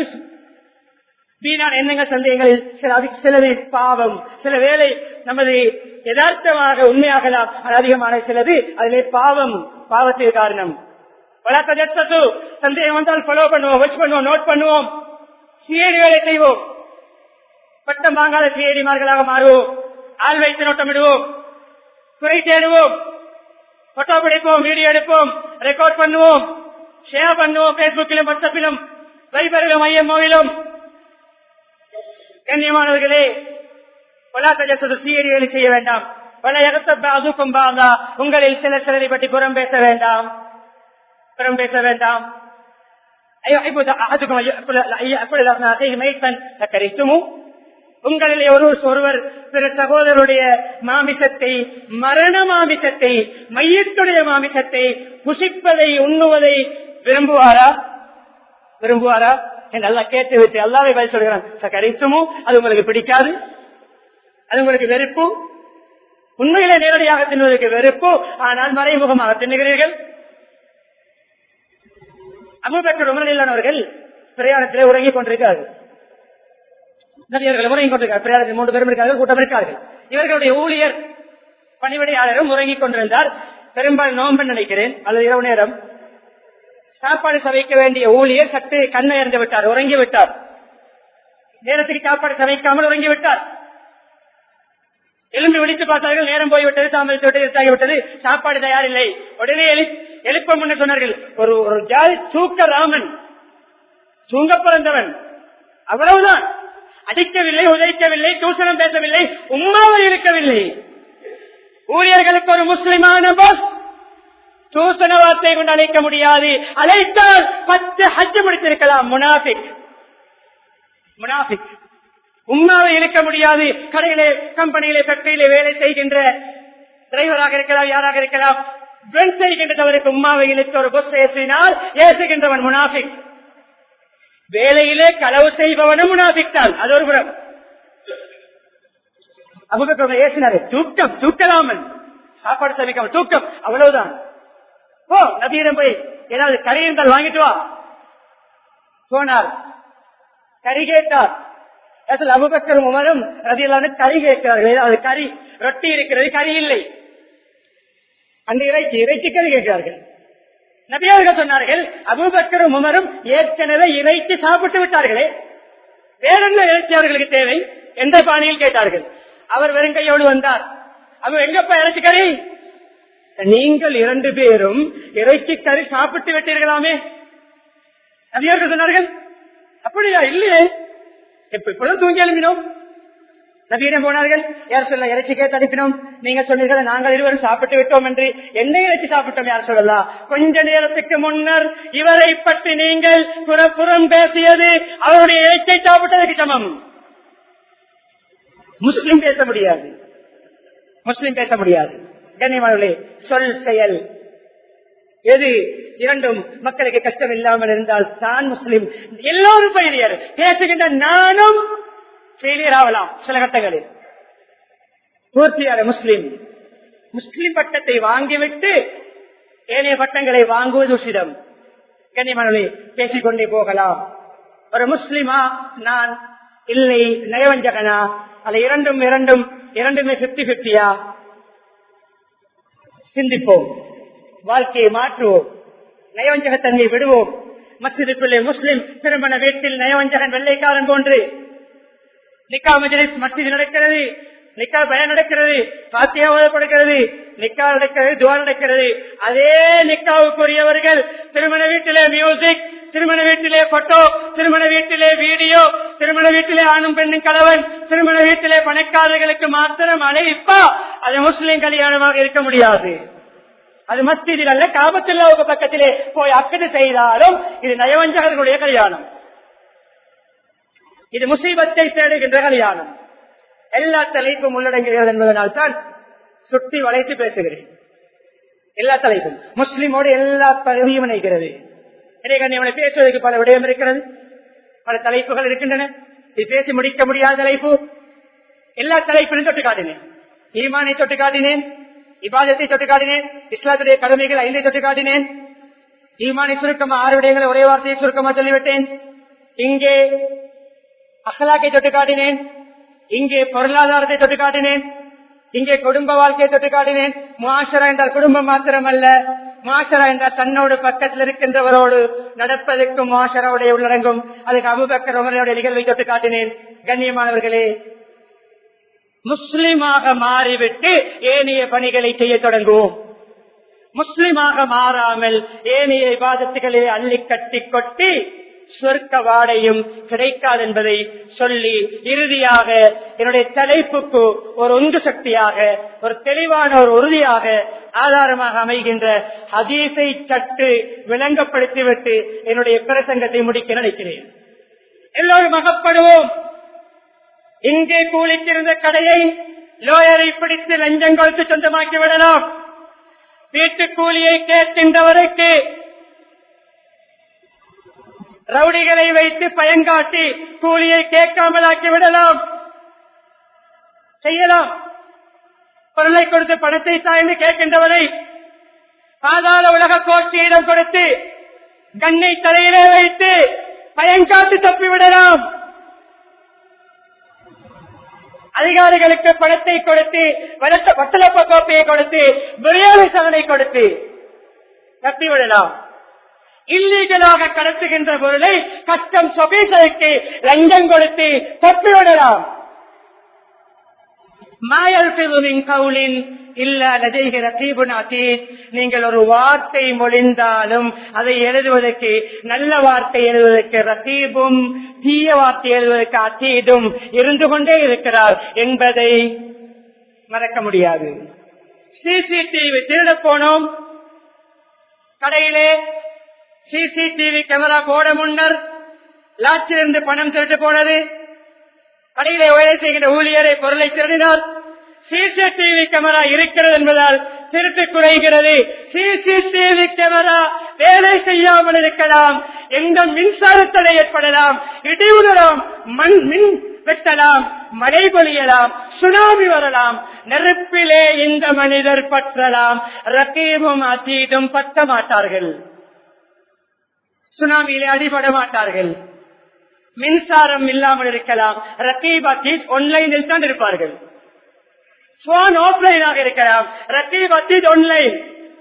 வீணான எண்ணங்கள் சந்தேகங்களில் சில அதிக சிலது பாவம் சில வேலை நமது யதார்த்தமாக உண்மையாகலாம் அது அதிகமான சிலது அதிலே பாவம் பாவத்திற்கு காரணம் வழக்கத்து சந்தேகம் வந்தால் ஃபாலோ பண்ணுவோம் வச்சு பண்ணுவோம் நோட் பண்ணுவோம் சிஐடி வேலை செய்வோம் பட்டம் வாங்காத சிஐடிமார்களாக மாறுவோம் ஆள் வைத்து நோட்டமிடுவோம் குறை தேடுவோம் போட்டோ பிடிப்போம் வீடியோ எடுப்போம் ரெக்கார்ட் பண்ணுவோம் ஷேர் பண்ணுவோம் பேஸ்புக்கிலும் வாட்ஸ்அப்பிலும் வைபரிலும் ஐஎம்ஓவிலும் கண்ணியமானவர்களே சிஐடி செய்ய வேண்டாம் பல அதுக்கும் பாதா உங்களில் சிலர் சிலரை பற்றி புறம் பேச வேண்டாம் புறம் பேச வேண்டாம் أيحب أحدكم أن يأكل أخيه ميتا فكرهتموه உங்களிலே ஒரு ஒருவர் பிற சகோதரருடைய மாமிசத்தை மரண மாமிசத்தை மையத்துடைய மாமிசத்தை புசிப்பதை உண்ணுவதை விரும்புவாரா விரும்புவாரா என்று அல்லா கேட்டு விட்டு அல்லாவே பதில் சொல்கிறான் கரித்துமோ அது உங்களுக்கு பிடிக்காது அது உங்களுக்கு வெறுப்பு உண்மையிலே நேரடியாக தின்னுவதற்கு வெறுப்பு ஆனால் மறைமுகமாக தின்னுகிறீர்கள் அபுபக்கர் உமரில்லானவர்கள் பிரயாணத்திலே உறங்கிக் கொண்டிருக்கிறார்கள் நபியர்கள் உறங்கிக் கொண்டிருக்கிறார் பிரயாணத்தில் மூன்று பேரும் இருக்கார்கள் கூட்டம் இருக்கார்கள் இவர்களுடைய ஊழியர் பணிவிடையாளரும் உறங்கிக் கொண்டிருந்தார் பெரும்பாலும் நோம்பு நினைக்கிறேன் அல்லது இரவு நேரம் சாப்பாடு சமைக்க வேண்டிய ஊழியர் சற்று கண்ணை அறிந்து விட்டார் உறங்கி விட்டார் நேரத்துக்கு சாப்பாடு சமைக்காமல் உறங்கி விட்டார் எலும்பி விழித்து பார்த்தார்கள் நேரம் போய்விட்டது தாமதித்து விட்டது இருட்டாகிவிட்டது சாப்பாடு தயாரில்லை உடனே எழு எழுப்ப முன்ன சொன்னார்கள் ஒரு ஒரு ஜாதி தூக்க ராமன் தூங்க பிறந்தவன் அவ்வளவுதான் அடிக்கவில்லை உதைக்கவில்லை தூசணம் பேசவில்லை உம்மாவை இருக்கவில்லை ஊழியர்களுக்கு ஒரு முஸ்லிமான பஸ் தூசண வார்த்தை கொண்டு அழைக்க முடியாது அழைத்தால் பத்து ஹஜ் முடித்திருக்கலாம் முனாபிக் முனாபிக் உம்மாவை இழுக்க முடியாது கடையிலே கம்பெனியிலே ஃபேக்டரியிலே வேலை செய்கின்ற டிரைவராக இருக்கலாம் யாராக இருக்கலாம் பெண் செய்கின்ற தவறுக்கு உம்மாவை இழுத்து ஒரு பஸ் ஏசினால் ஏசுகின்றவன் முனாபிக் வேலையிலே களவு செய்பவனும் முனாபிக் தான் அது ஒரு புறம் அபுபக்கர் ஏசினாரு தூக்கம் தூக்கலாமல் சாப்பாடு சமைக்காமல் தூக்கம் அவ்வளவுதான் ஓ நபியிடம் போய் ஏதாவது கறி இருந்தால் வாங்கிட்டு வா போனார் கறி கேட்டார் அபுபக்கரும் உமரும் ரதியிலான கறி கேட்கிறார்கள் ஏதாவது கறி ரொட்டி இருக்கிறது கறி இல்லை அந்த இறைச்சி இறைச்சி கறி கேட்கிறார்கள் நபியவர்கள் சொன்னார்கள் அபுபக்கரும் உமரும் ஏற்கனவே இறைச்சி சாப்பிட்டு விட்டார்களே வேறென்ன இறைச்சி அவர்களுக்கு தேவை எந்த பாணியில் கேட்டார்கள் அவர் வெறுங்கையோடு வந்தார் அவர் எங்கப்பா இறைச்சி கறி நீங்கள் இரண்டு பேரும் இறைச்சி கறி சாப்பிட்டு விட்டீர்களாமே நபியவர்கள் சொன்னார்கள் அப்படியா இல்லையே இப்பொழுது தூங்கி எழுப்பினோம் நவீனம் போனார்கள் யார் சொல்ல இறைச்சி கேட்டு அனுப்பினோம் நீங்க சொன்னீர்கள் நாங்கள் இருவரும் சாப்பிட்டு விட்டோம் என்று என்ன இறைச்சி சாப்பிட்டோம் யார் சொல்லலாம் கொஞ்ச நேரத்துக்கு முன்னர் இவரை பற்றி நீங்கள் புறம் பேசியது அவருடைய இறைச்சை சாப்பிட்டதற்கு சமம் முஸ்லிம் பேச முடியாது முஸ்லிம் பேச முடியாது கண்ணியமானவர்களே சொல் செயல் எது இரண்டும் மக்களுக்கு கஷ்டம் இல்லாமல் இருந்தால் தான் முஸ்லிம் எல்லோரும் ஃபெயிலியர் பேசுகின்ற நானும் ஃபெயிலியர் ஆகலாம் சில கட்டங்களில் பூர்த்தியான முஸ்லிம் முஸ்லிம் பட்டத்தை வாங்கிவிட்டு ஏனைய பட்டங்களை வாங்குவது உசிதம் கண்ணியமானவர்களே பேசிக்கொண்டே போகலாம் ஒரு முஸ்லிமா நான் இல்லை நயவஞ்சகனா அல்ல இரண்டும் இரண்டும் இரண்டுமே பிப்டி பிப்டியா சிந்திப்போம் வாழ்க்கையை மாற்றுவோம் நயவஞ்சகத்தன்மை விடுவோம் மசிதுக்குள்ளே முஸ்லிம் திருமண வீட்டில் நயவஞ்சகன் வெள்ளைக்காரன் போன்று நிக்கா மஜலிஸ் மசித் நடக்கிறது நிக்கா பயம் நடக்கிறது பாத்தியா ஓதப்படுகிறது நிக்கா நடக்கிறது துவா நடக்கிறது அதே நிக்காவுக்குரியவர்கள் திருமண வீட்டிலே மியூசிக் திருமண வீட்டிலே போட்டோ திருமண வீட்டிலே வீடியோ திருமண வீட்டிலே ஆணும் பெண்ணும் கலவன் திருமண வீட்டிலே பணக்காரர்களுக்கு மாத்திரம் அழைப்பா அது முஸ்லிம் கல்யாணமாக இருக்க முடியாது அது மஸ்ஜிதில் அல்ல காபத்துல்லாவுக்கு பக்கத்திலே போய் அக்கது செய்தாலும் இது நயவஞ்சகர்களுடைய கல்யாணம் இது முசீபத்தை தேடுகின்ற கல்யாணம் எல்லா தலைப்பும் உள்ளடங்குகிறது என்பதனால் தான் சுட்டி வளைத்து பேசுகிறேன் எல்லா தலைப்பும் முஸ்லிமோடு எல்லா பதவியும் இணைக்கிறது இறைகண்ணியவனை பேசுவதற்கு பல விடயம் இருக்கிறது பல தலைப்புகள் இருக்கின்றன இது பேசி முடிக்க முடியாத தலைப்பு எல்லா தலைப்பிலும் தொட்டு காட்டினேன் ஈமானை தொட்டு காட்டினேன் இபாதத்தை தொட்டு காட்டினேன் இஸ்லாத்துடைய கடமைகள் ஐந்தை தொட்டு காட்டினேன் ஈமானை சுருக்கமா ஆறு விடயங்களை ஒரே வார்த்தையை சுருக்கமா சொல்லிவிட்டேன் இங்கே அகலாக்கை தொட்டு காட்டினேன் இங்கே பொருளாதாரத்தை தொட்டு காட்டினேன் இங்கே குடும்ப வாழ்க்கையை தொட்டு காட்டினேன் மாஷரா என்றால் குடும்பம் மாத்திரம் அல்ல மாஷரா என்றால் தன்னோடு பக்கத்தில் இருக்கின்றவரோடு நடப்பதற்கும் மாஷராவுடைய உள்ளடங்கும் அதுக்கு அபுபக்கர் உமரையுடைய நிகழ்வை தொட்டு காட்டினேன் கண்ணியமானவர்களே முஸ்லிமாக மாறிவிட்டு ஏனைய பணிகளை செய்ய தொடங்குவோம் முஸ்லிமாக மாறாமல் ஏனைய விவாதத்துகளை அள்ளி கட்டி கொட்டி சொர்க்க வாடையும் கிடைக்காது என்பதை சொல்லி இறுதியாக என்னுடைய தலைப்புக்கு ஒரு உந்து சக்தியாக ஒரு தெளிவான ஒரு உறுதியாக ஆதாரமாக அமைகின்ற ஹதீஸை சற்று விளங்கப்படுத்திவிட்டு என்னுடைய பிரசங்கத்தை முடிக்க நினைக்கிறேன் எல்லோரும் அகப்படுவோம் இங்கே கூலிக்கிருந்த கடையை லோயரை பிடித்து லஞ்சம் கொடுத்து சொந்தமாக்கி விடலாம் வீட்டு கூலியை கேட்கின்றவருக்கு ரவுடிகளை வைத்து பயன்காட்டி கூலியை கேட்காமல் ஆக்கி விடலாம் செய்யலாம் பொருளை கொடுத்து பணத்தை தாய்ந்து கேட்கின்றவரை பாதாள உலக கோஷ்டியிடம் கொடுத்து கண்ணை தலையிலே வைத்து பயன்காட்டு தப்பிவிடலாம் அதிகாரிகளுக்கு பணத்தை கொடுத்து வளர்த்த- வட்டலப்ப கோப்பையை கொடுத்து பிரியாணி சாதனை கொடுத்து தப்பிவிடலாம் இல்லீகலாக கடத்துகின்ற பொருளை கஸ்டம் சொபீசருக்கு லஞ்சம் கொடுத்து தப்பிவிடலாம் மாயல்பிதுமின் கவுலின் இல்ல நதிகிற தீபுனாத்தீத் நீங்கள் ஒரு வார்த்தை மொழிந்தாலும் அதை எழுதுவதற்கு நல்ல வார்த்தை எழுதுவதற்கு ரத்தீபும் தீய வார்த்தை எழுதுவதற்கு அத்தீதும் இருந்து கொண்டே இருக்கிறார் என்பதை மறக்க முடியாது சிசிடிவி திருட போனோம் கடையிலே சிசிடிவி கேமரா போட முன்னர் லாட்சிலிருந்து பணம் திருட்டு போனது கடையிலே வேலை செய்கின்ற ஊழியரை பொருளை திருடினார் சிசிடிவி கேமரா இருக்கிறது என்பதால் திருட்டு குறைகிறது சிசிடிவி கேமரா வேலை செய்யாமல் இருக்கலாம் எந்த மின்சாரத்தடை ஏற்படலாம் இடி உணரலாம் மண் மின் வெட்டலாம் மழை பொழியலாம் சுனாமி வரலாம் நெருப்பிலே இந்த மனிதர் பற்றலாம் ரத்தீமும் அத்தீதும் பற்ற மாட்டார்கள் சுனாமியிலே அடிபட மாட்டார்கள் மின்சாரம் இல்லாமல் இருக்கலாம் ரத்தீப் அத்தீத் ஆன்லைனில் தான் இருப்பார்கள் போன் ஆஃப்லைனாக இருக்கலாம் ரத்தீப் அத்தீத் ஆன்லைன்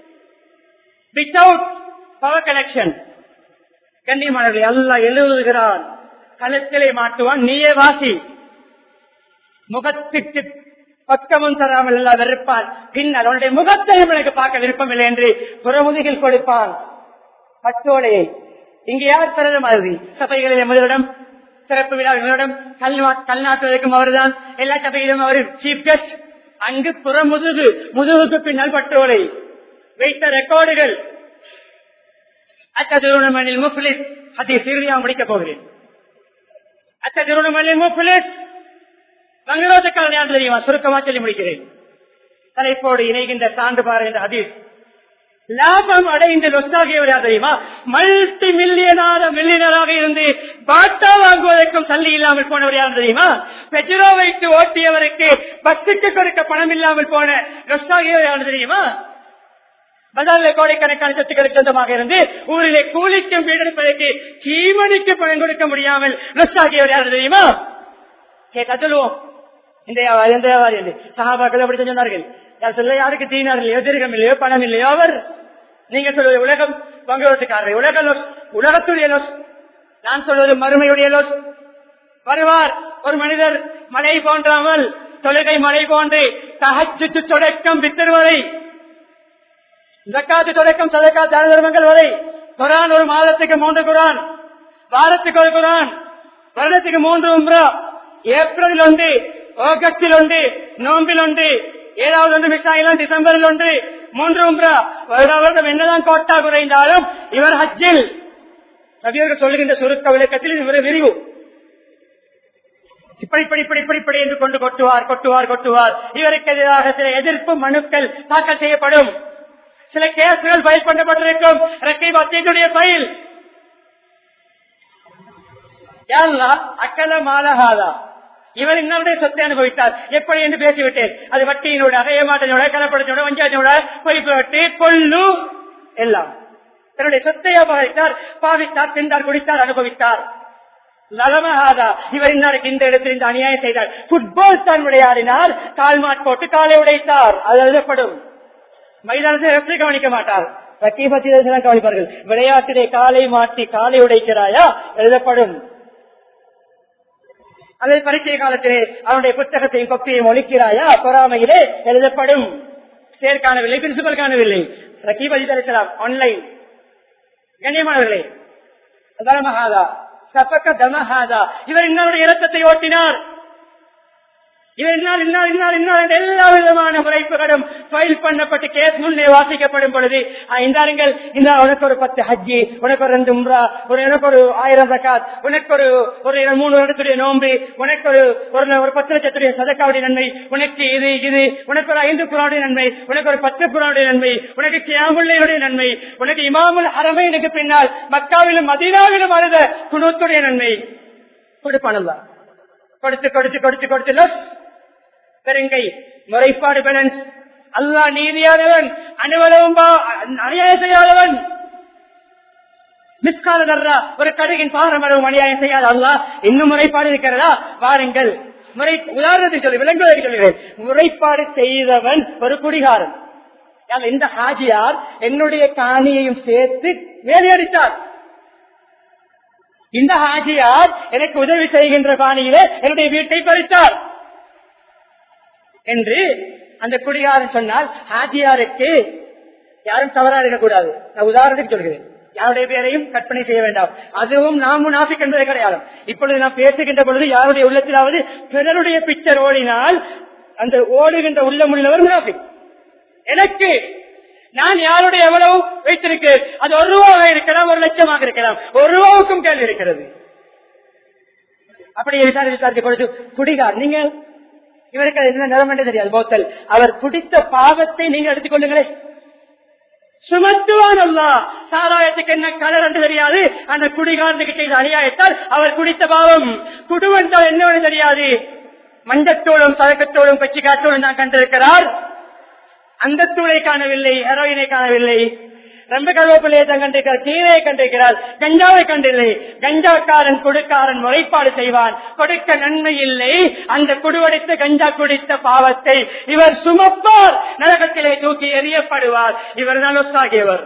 வித்தவுட் பவர் கனெக்ஷன் கண்ணியமானவர்களை அல்லா எழுதுகிறான் கழுத்திலே மாட்டுவான் நீயே வாசி முகத்துக்கு பக்கமும் தராமல் எல்லாம் வெறுப்பான் பின்னர் அவனுடைய முகத்தையும் எனக்கு பார்க்க விருப்பமில்லை என்று புறமுதுகில் கொடுப்பான் பட்டோலையை இங்கு யார் பிறந்த மாதிரி சபைகளில் முதலிடம் சிறப்பு விழா எங்களிடம் கல் கல்நாட்டுவதற்கும் அவர்தான் எல்லா சபையிலும் அவர் சீஃப் கெஸ்ட் அங்கு புறமுதுகு முதுகுக்கு பின்னால் பட்டோலை வைத்த ரெக்கார்டுகள் அச்சதுருணமனில் முஃபிலிஸ் அதை சிறியா முடிக்கப் போகிறேன் அச்சதுருணமனில் முஃபிலிஸ் மங்களோத்தக்காரன் யார் தெரியுமா சுருக்கமா சொல்லி முடிக்கிறேன் தலைப்போடு இணைகின்ற சான்று பாருகின்ற ஹதீஸ் லாபம் அடைந்த லொஸ்டாகியவர் யார் தெரியுமா மல்டி மில்லியனாக மில்லியனராக இருந்து பாட்டா வாங்குவதற்கும் சல்லி இல்லாமல் போனவர் யார் தெரியுமா பெட்ரோ வைத்து ஓட்டியவருக்கு பஸ்ஸுக்கு கொடுக்க பணம் இல்லாமல் போன லொஸ்டாகியவர் யார் தெரியுமா பஜார்ல கோடைக்கணக்கான சொத்துக்களுக்கு சொந்தமாக இருந்து ஊரிலே கூலிக்கும் வீடெடுப்பதற்கு சீமணிக்கு பணம் கொடுக்க முடியாமல் லொஸ்டாகியவர் யார் தெரியுமா கேட்டா சொல்லுவோம் இந்த வியாபாரி இந்த வியாபாரி என்று சகாபாக்கள் அப்படி சொன்னார்கள் யார் சொல்ல யாருக்கு தீனார் இல்லையோ திருகம் இல்லையோ பணம் இல்லையோ அவர் நீங்க சொல்வது உலகம் பங்குரோட்டுக்காரர் உலக லோஸ் உலகத்துடைய லோஸ் நான் சொல்வது மறுமையுடைய லோஸ் வருவார் ஒரு மனிதர் மழை போன்றாமல் தொழுகை மழை போன்று தகச்சு தொடக்கம் பித்தர் வரை ஜக்காத்து தொடக்கம் சதக்கா தான தர்மங்கள் வரை குரான் ஒரு மாதத்துக்கு மூன்று குரான் வாரத்துக்கு ஒரு குரான் வருடத்துக்கு மூன்று உம்ரா ஏப்ரலில் உண்டு ஆகஸ்டில் உண்டு நோம்பில் உண்டு ஏழாவது ஒன்று மிஸ் ஆகலாம் டிசம்பரில் ஒன்று மூன்று உம்ரா வருட வருடம் என்னதான் கோட்டா குறைந்தாலும் இவர் ஹஜ்ஜில் நபியர்கள் சொல்லுகின்ற சுருக்க விளக்கத்தில் இது ஒரு விரிவு இப்படி இப்படி இப்படி இப்படி இப்படி என்று கொண்டு கொட்டுவார் கொட்டுவார் கொட்டுவார் இவருக்கு எதிராக சில எதிர்ப்பு மனுக்கள் தாக்கல் செய்யப்படும் சில கேஸ்கள் ஃபைல் பண்ணப்பட்டிருக்கும் ரெக்கை பத்தியுடைய ஃபைல் அக்கல மாலகாதா இவர் இன்னொருடைய சொத்தை அனுபவித்தார் எப்படி என்று பேசிவிட்டேன் அது வட்டியினோட ஏமாற்றனோட கலப்படத்தோட வஞ்சாயத்தோட பொய்ப்பு வட்டி கொள்ளு எல்லாம் தன்னுடைய சொத்தை அபகரித்தார் பாவித்தார் தின்றார் குடித்தார் அனுபவித்தார் நலமகாதா இவர் இன்னாருக்கு இந்த இடத்தில் இந்த அநியாயம் செய்தார் புட்பால் தான் விளையாடினார் கால் மாட் போட்டு காலை உடைத்தார் அது எழுதப்படும் மைதானத்தை எப்படி கவனிக்க மாட்டார் பத்தி பத்தி கவனிப்பார்கள் விளையாட்டிலே காலை மாட்டி காலை உடைக்கிறாயா எழுதப்படும் அதே பரீட்சை காலத்திலே அவனுடைய புத்தகத்தையும் கொப்பியையும் ஒழிக்கிறாயா பொறாமையிலே எழுதப்படும் சேர் காணவில்லை பிரின்சிபல் காணவில்லை ரக்கீப் அளித்தலாம் ஆன்லைன் கண்ணியமானவர்களே தமஹாதா சபக்க தமஹாதா இவர் இன்னொரு இலக்கத்தை ஓட்டினார் இவர் இன்னார் இன்னார் இன்னார் இன்னார் என்ற எல்லா விதமான முறைப்புகளும் ஃபைல் பண்ணப்பட்டு கேஸ் முன்னே வாசிக்கப்படும் பொழுது "ஆ, இந்தாருங்கள் இந்த உனக்கு ஒரு பத்து ஹஜ்ஜி உனக்கு ஒரு ரெண்டு உம்ரா ஒரு எனக்கு ஒரு ஆயிரம் ரக்காத் உனக்கு ஒரு ஒரு இரு- மூணு வருடத்துடைய நோன்பு உனக்கு ஒரு ஒரு ஒரு பத்து லட்சத்துடைய சதக்காவுடைய நன்மை உனக்கு இது இது உனக்கு ஒரு ஐந்து குரானுடைய நன்மை உனக்கு ஒரு பத்து குரானுடைய நன்மை உனக்கு கியாமுல்லையுடைய நன்மை உனக்கு இமாமுல் அரமைனுக்கு பின்னால் மக்காவிலும் மதீனாவிலும் அழுத குணத்துடைய நன்மை கொடுப்பானல்லா கொடுத்து கொடுத்து கொடுத்து கொடுத்து லொஸ். பெருங்கை முறைப்பாடு பேலன்ஸ் அல்லாஹ் நீதியானவன் அனுவலவும் அநியாயம் செய்யாதவன் மிஸ்கால தர்றா ஒரு கடுகின் பாரமளவும் அநியாயம் செய்யாத அல்லாஹ் இன்னும் முறைப்பாடு இருக்கிறதா வாருங்கள் முறை உதாரணத்துக்கு சொல்லி விளங்குவதற்கு சொல்கிறேன் முறைப்பாடு செய்தவன் ஒரு குடிகாரன் யார் இந்த ஹாஜியார் என்னுடைய காணியையும் சேர்த்து வேலையடித்தார் இந்த ஹாஜியார் எனக்கு உதவி செய்கின்ற பாணியிலே என்னுடைய வீட்டை பறித்தார் என்று அந்த குடிகாரன் சொன்னால் ஹாஜியாருக்கு யாரும் தவறா இருக்கக்கூடாது நான் உதாரணத்துக்கு சொல்கிறேன் யாருடைய பேரையும் கற்பனை செய்ய வேண்டாம் அதுவும் நாம் முனாஃபிக் என்பது கிடையாது இப்பொழுது நான் பேசுகின்ற பொழுது யாருடைய உள்ளத்திலாவது பிறருடைய பிக்சர் ஓடினால் அந்த ஓடுகின்ற உள்ளம் உள்ளவர் முனாஃபிக் எனக்கு நான் யாருடைய எவ்வளவு வைத்திருக்கிறேன் அது ஒரு ரூபாவாக இருக்கலாம் ஒரு லட்சமாக இருக்கலாம் ஒரு ரூபாவுக்கும் கேள்வி இருக்கிறது அப்படியே விசாரி விசாரித்து கொடுத்து குடிகார் நீங்க இவருக்கு அது என்ன நிறம் என்று தெரியாது போத்தல் அவர் குடித்த பாவத்தை நீங்க எடுத்துக் கொள்ளுங்களேன் சுமத்துவான் அல்லா சாராயத்துக்கு என்ன கலர் என்று தெரியாது அந்த குடிகாரனுக்கு செய்த அநியாயத்தால் அவர் குடித்த பாவம் குடுவந்தால் என்னவென்று தெரியாது மஞ்சத்தோளும் சதக்கத்தோளும் கட்சி காத்தோளும் தான் கண்டிருக்கிறார் அந்த தூளை காணவில்லை ஹெரோயினை காணவில்லை ரொம்ப கருவேப்பிலையை தான் கண்டிருக்கிறார் கீரையை கண்டிருக்கிறார் கஞ்சாவை கண்டில்லை கஞ்சாக்காரன் கொடுக்காரன் முறைப்பாடு செய்வான் கொடுக்க நன்மை இல்லை அந்த குடுவடித்து கஞ்சா குடித்த பாவத்தை இவர் சுமப்பார் நரகத்திலே தூக்கி எறியப்படுவார் இவர் தான் ஒசாகியவர்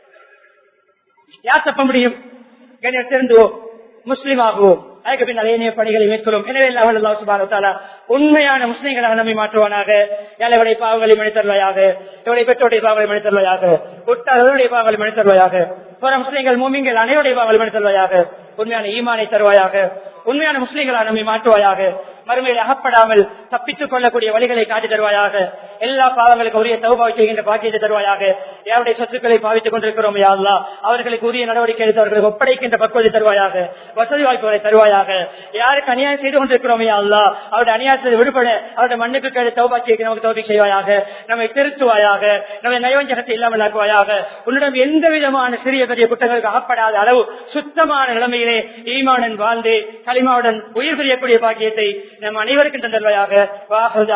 யார் தப்ப முடியும் திருந்துவோம் முஸ்லீம் ஆகுவோம் அதுக்கு பின்னால் ஏனைய பணிகளை மேற்கொள்ளும் எனவே அல்லாஹ் அல்லாஹ் சுப்ஹானஹு வ தஆலா உண்மையான முஸ்லிம்களாக நம்மை மாற்றுவானாக ஏழைகளுடைய பாவங்களை மன்னித்தருவாயாக இவருடைய பெற்றோருடைய பாவங்களை மன்னித்தருவாயாக உட்டாளர்களுடைய பாவங்களை மன்னித்தருவாயாக பிற முஸ்லிம்கள் மூமிங்கள் அனைவருடைய பாவங்களை மன்னித்தருவாயாக உண்மையான ஈமானை தருவாயாக உண்மையான முஸ்லிம்களாக நம்மை மாற்றுவாயாக மறுமையில் அகப்படாமல் தப்பித்துக் கொள்ளக்கூடிய வழிகளை காட்டி தருவாயாக எல்லா பாவங்களுக்கும் உரிய தௌபாவை செய்கின்ற பாக்கியத்தை தருவாயாக யாருடைய சொத்துக்களை பாவித்துக் கொண்டிருக்கிறோம் யாருலா அவர்களுக்கு உரிய நடவடிக்கை எடுத்து அவர்களுக்கு ஒப்படைக்கின்ற பக்குவத்தை தருவாயாக வசதி வாய்ப்புகளை தருவாயாக யாருக்கு அநியாயம் செய்து கொண்டிருக்கிறோம் யாருலா அவருடைய அநியாயத்தை விடுபட அவருடைய மண்ணுக்கு கீழே தௌபா செய்ய நமக்கு தௌபி செய்வாயாக நம்மை திருத்துவாயாக நம்மை நயவஞ்சகத்தை இல்லாமல் ஆக்குவாயாக உன்னிடம் எந்த விதமான சிறிய பெரிய குற்றங்களுக்கு அகப்படாத அளவு சுத்தமான நிலைமையிலே ஈமானன் வாழ்ந்து களிமாவுடன் உயிர் பிரியக்கூடிய பாக்கியத்தை நம் அனைவருக்கும் தந்தல்வாயாக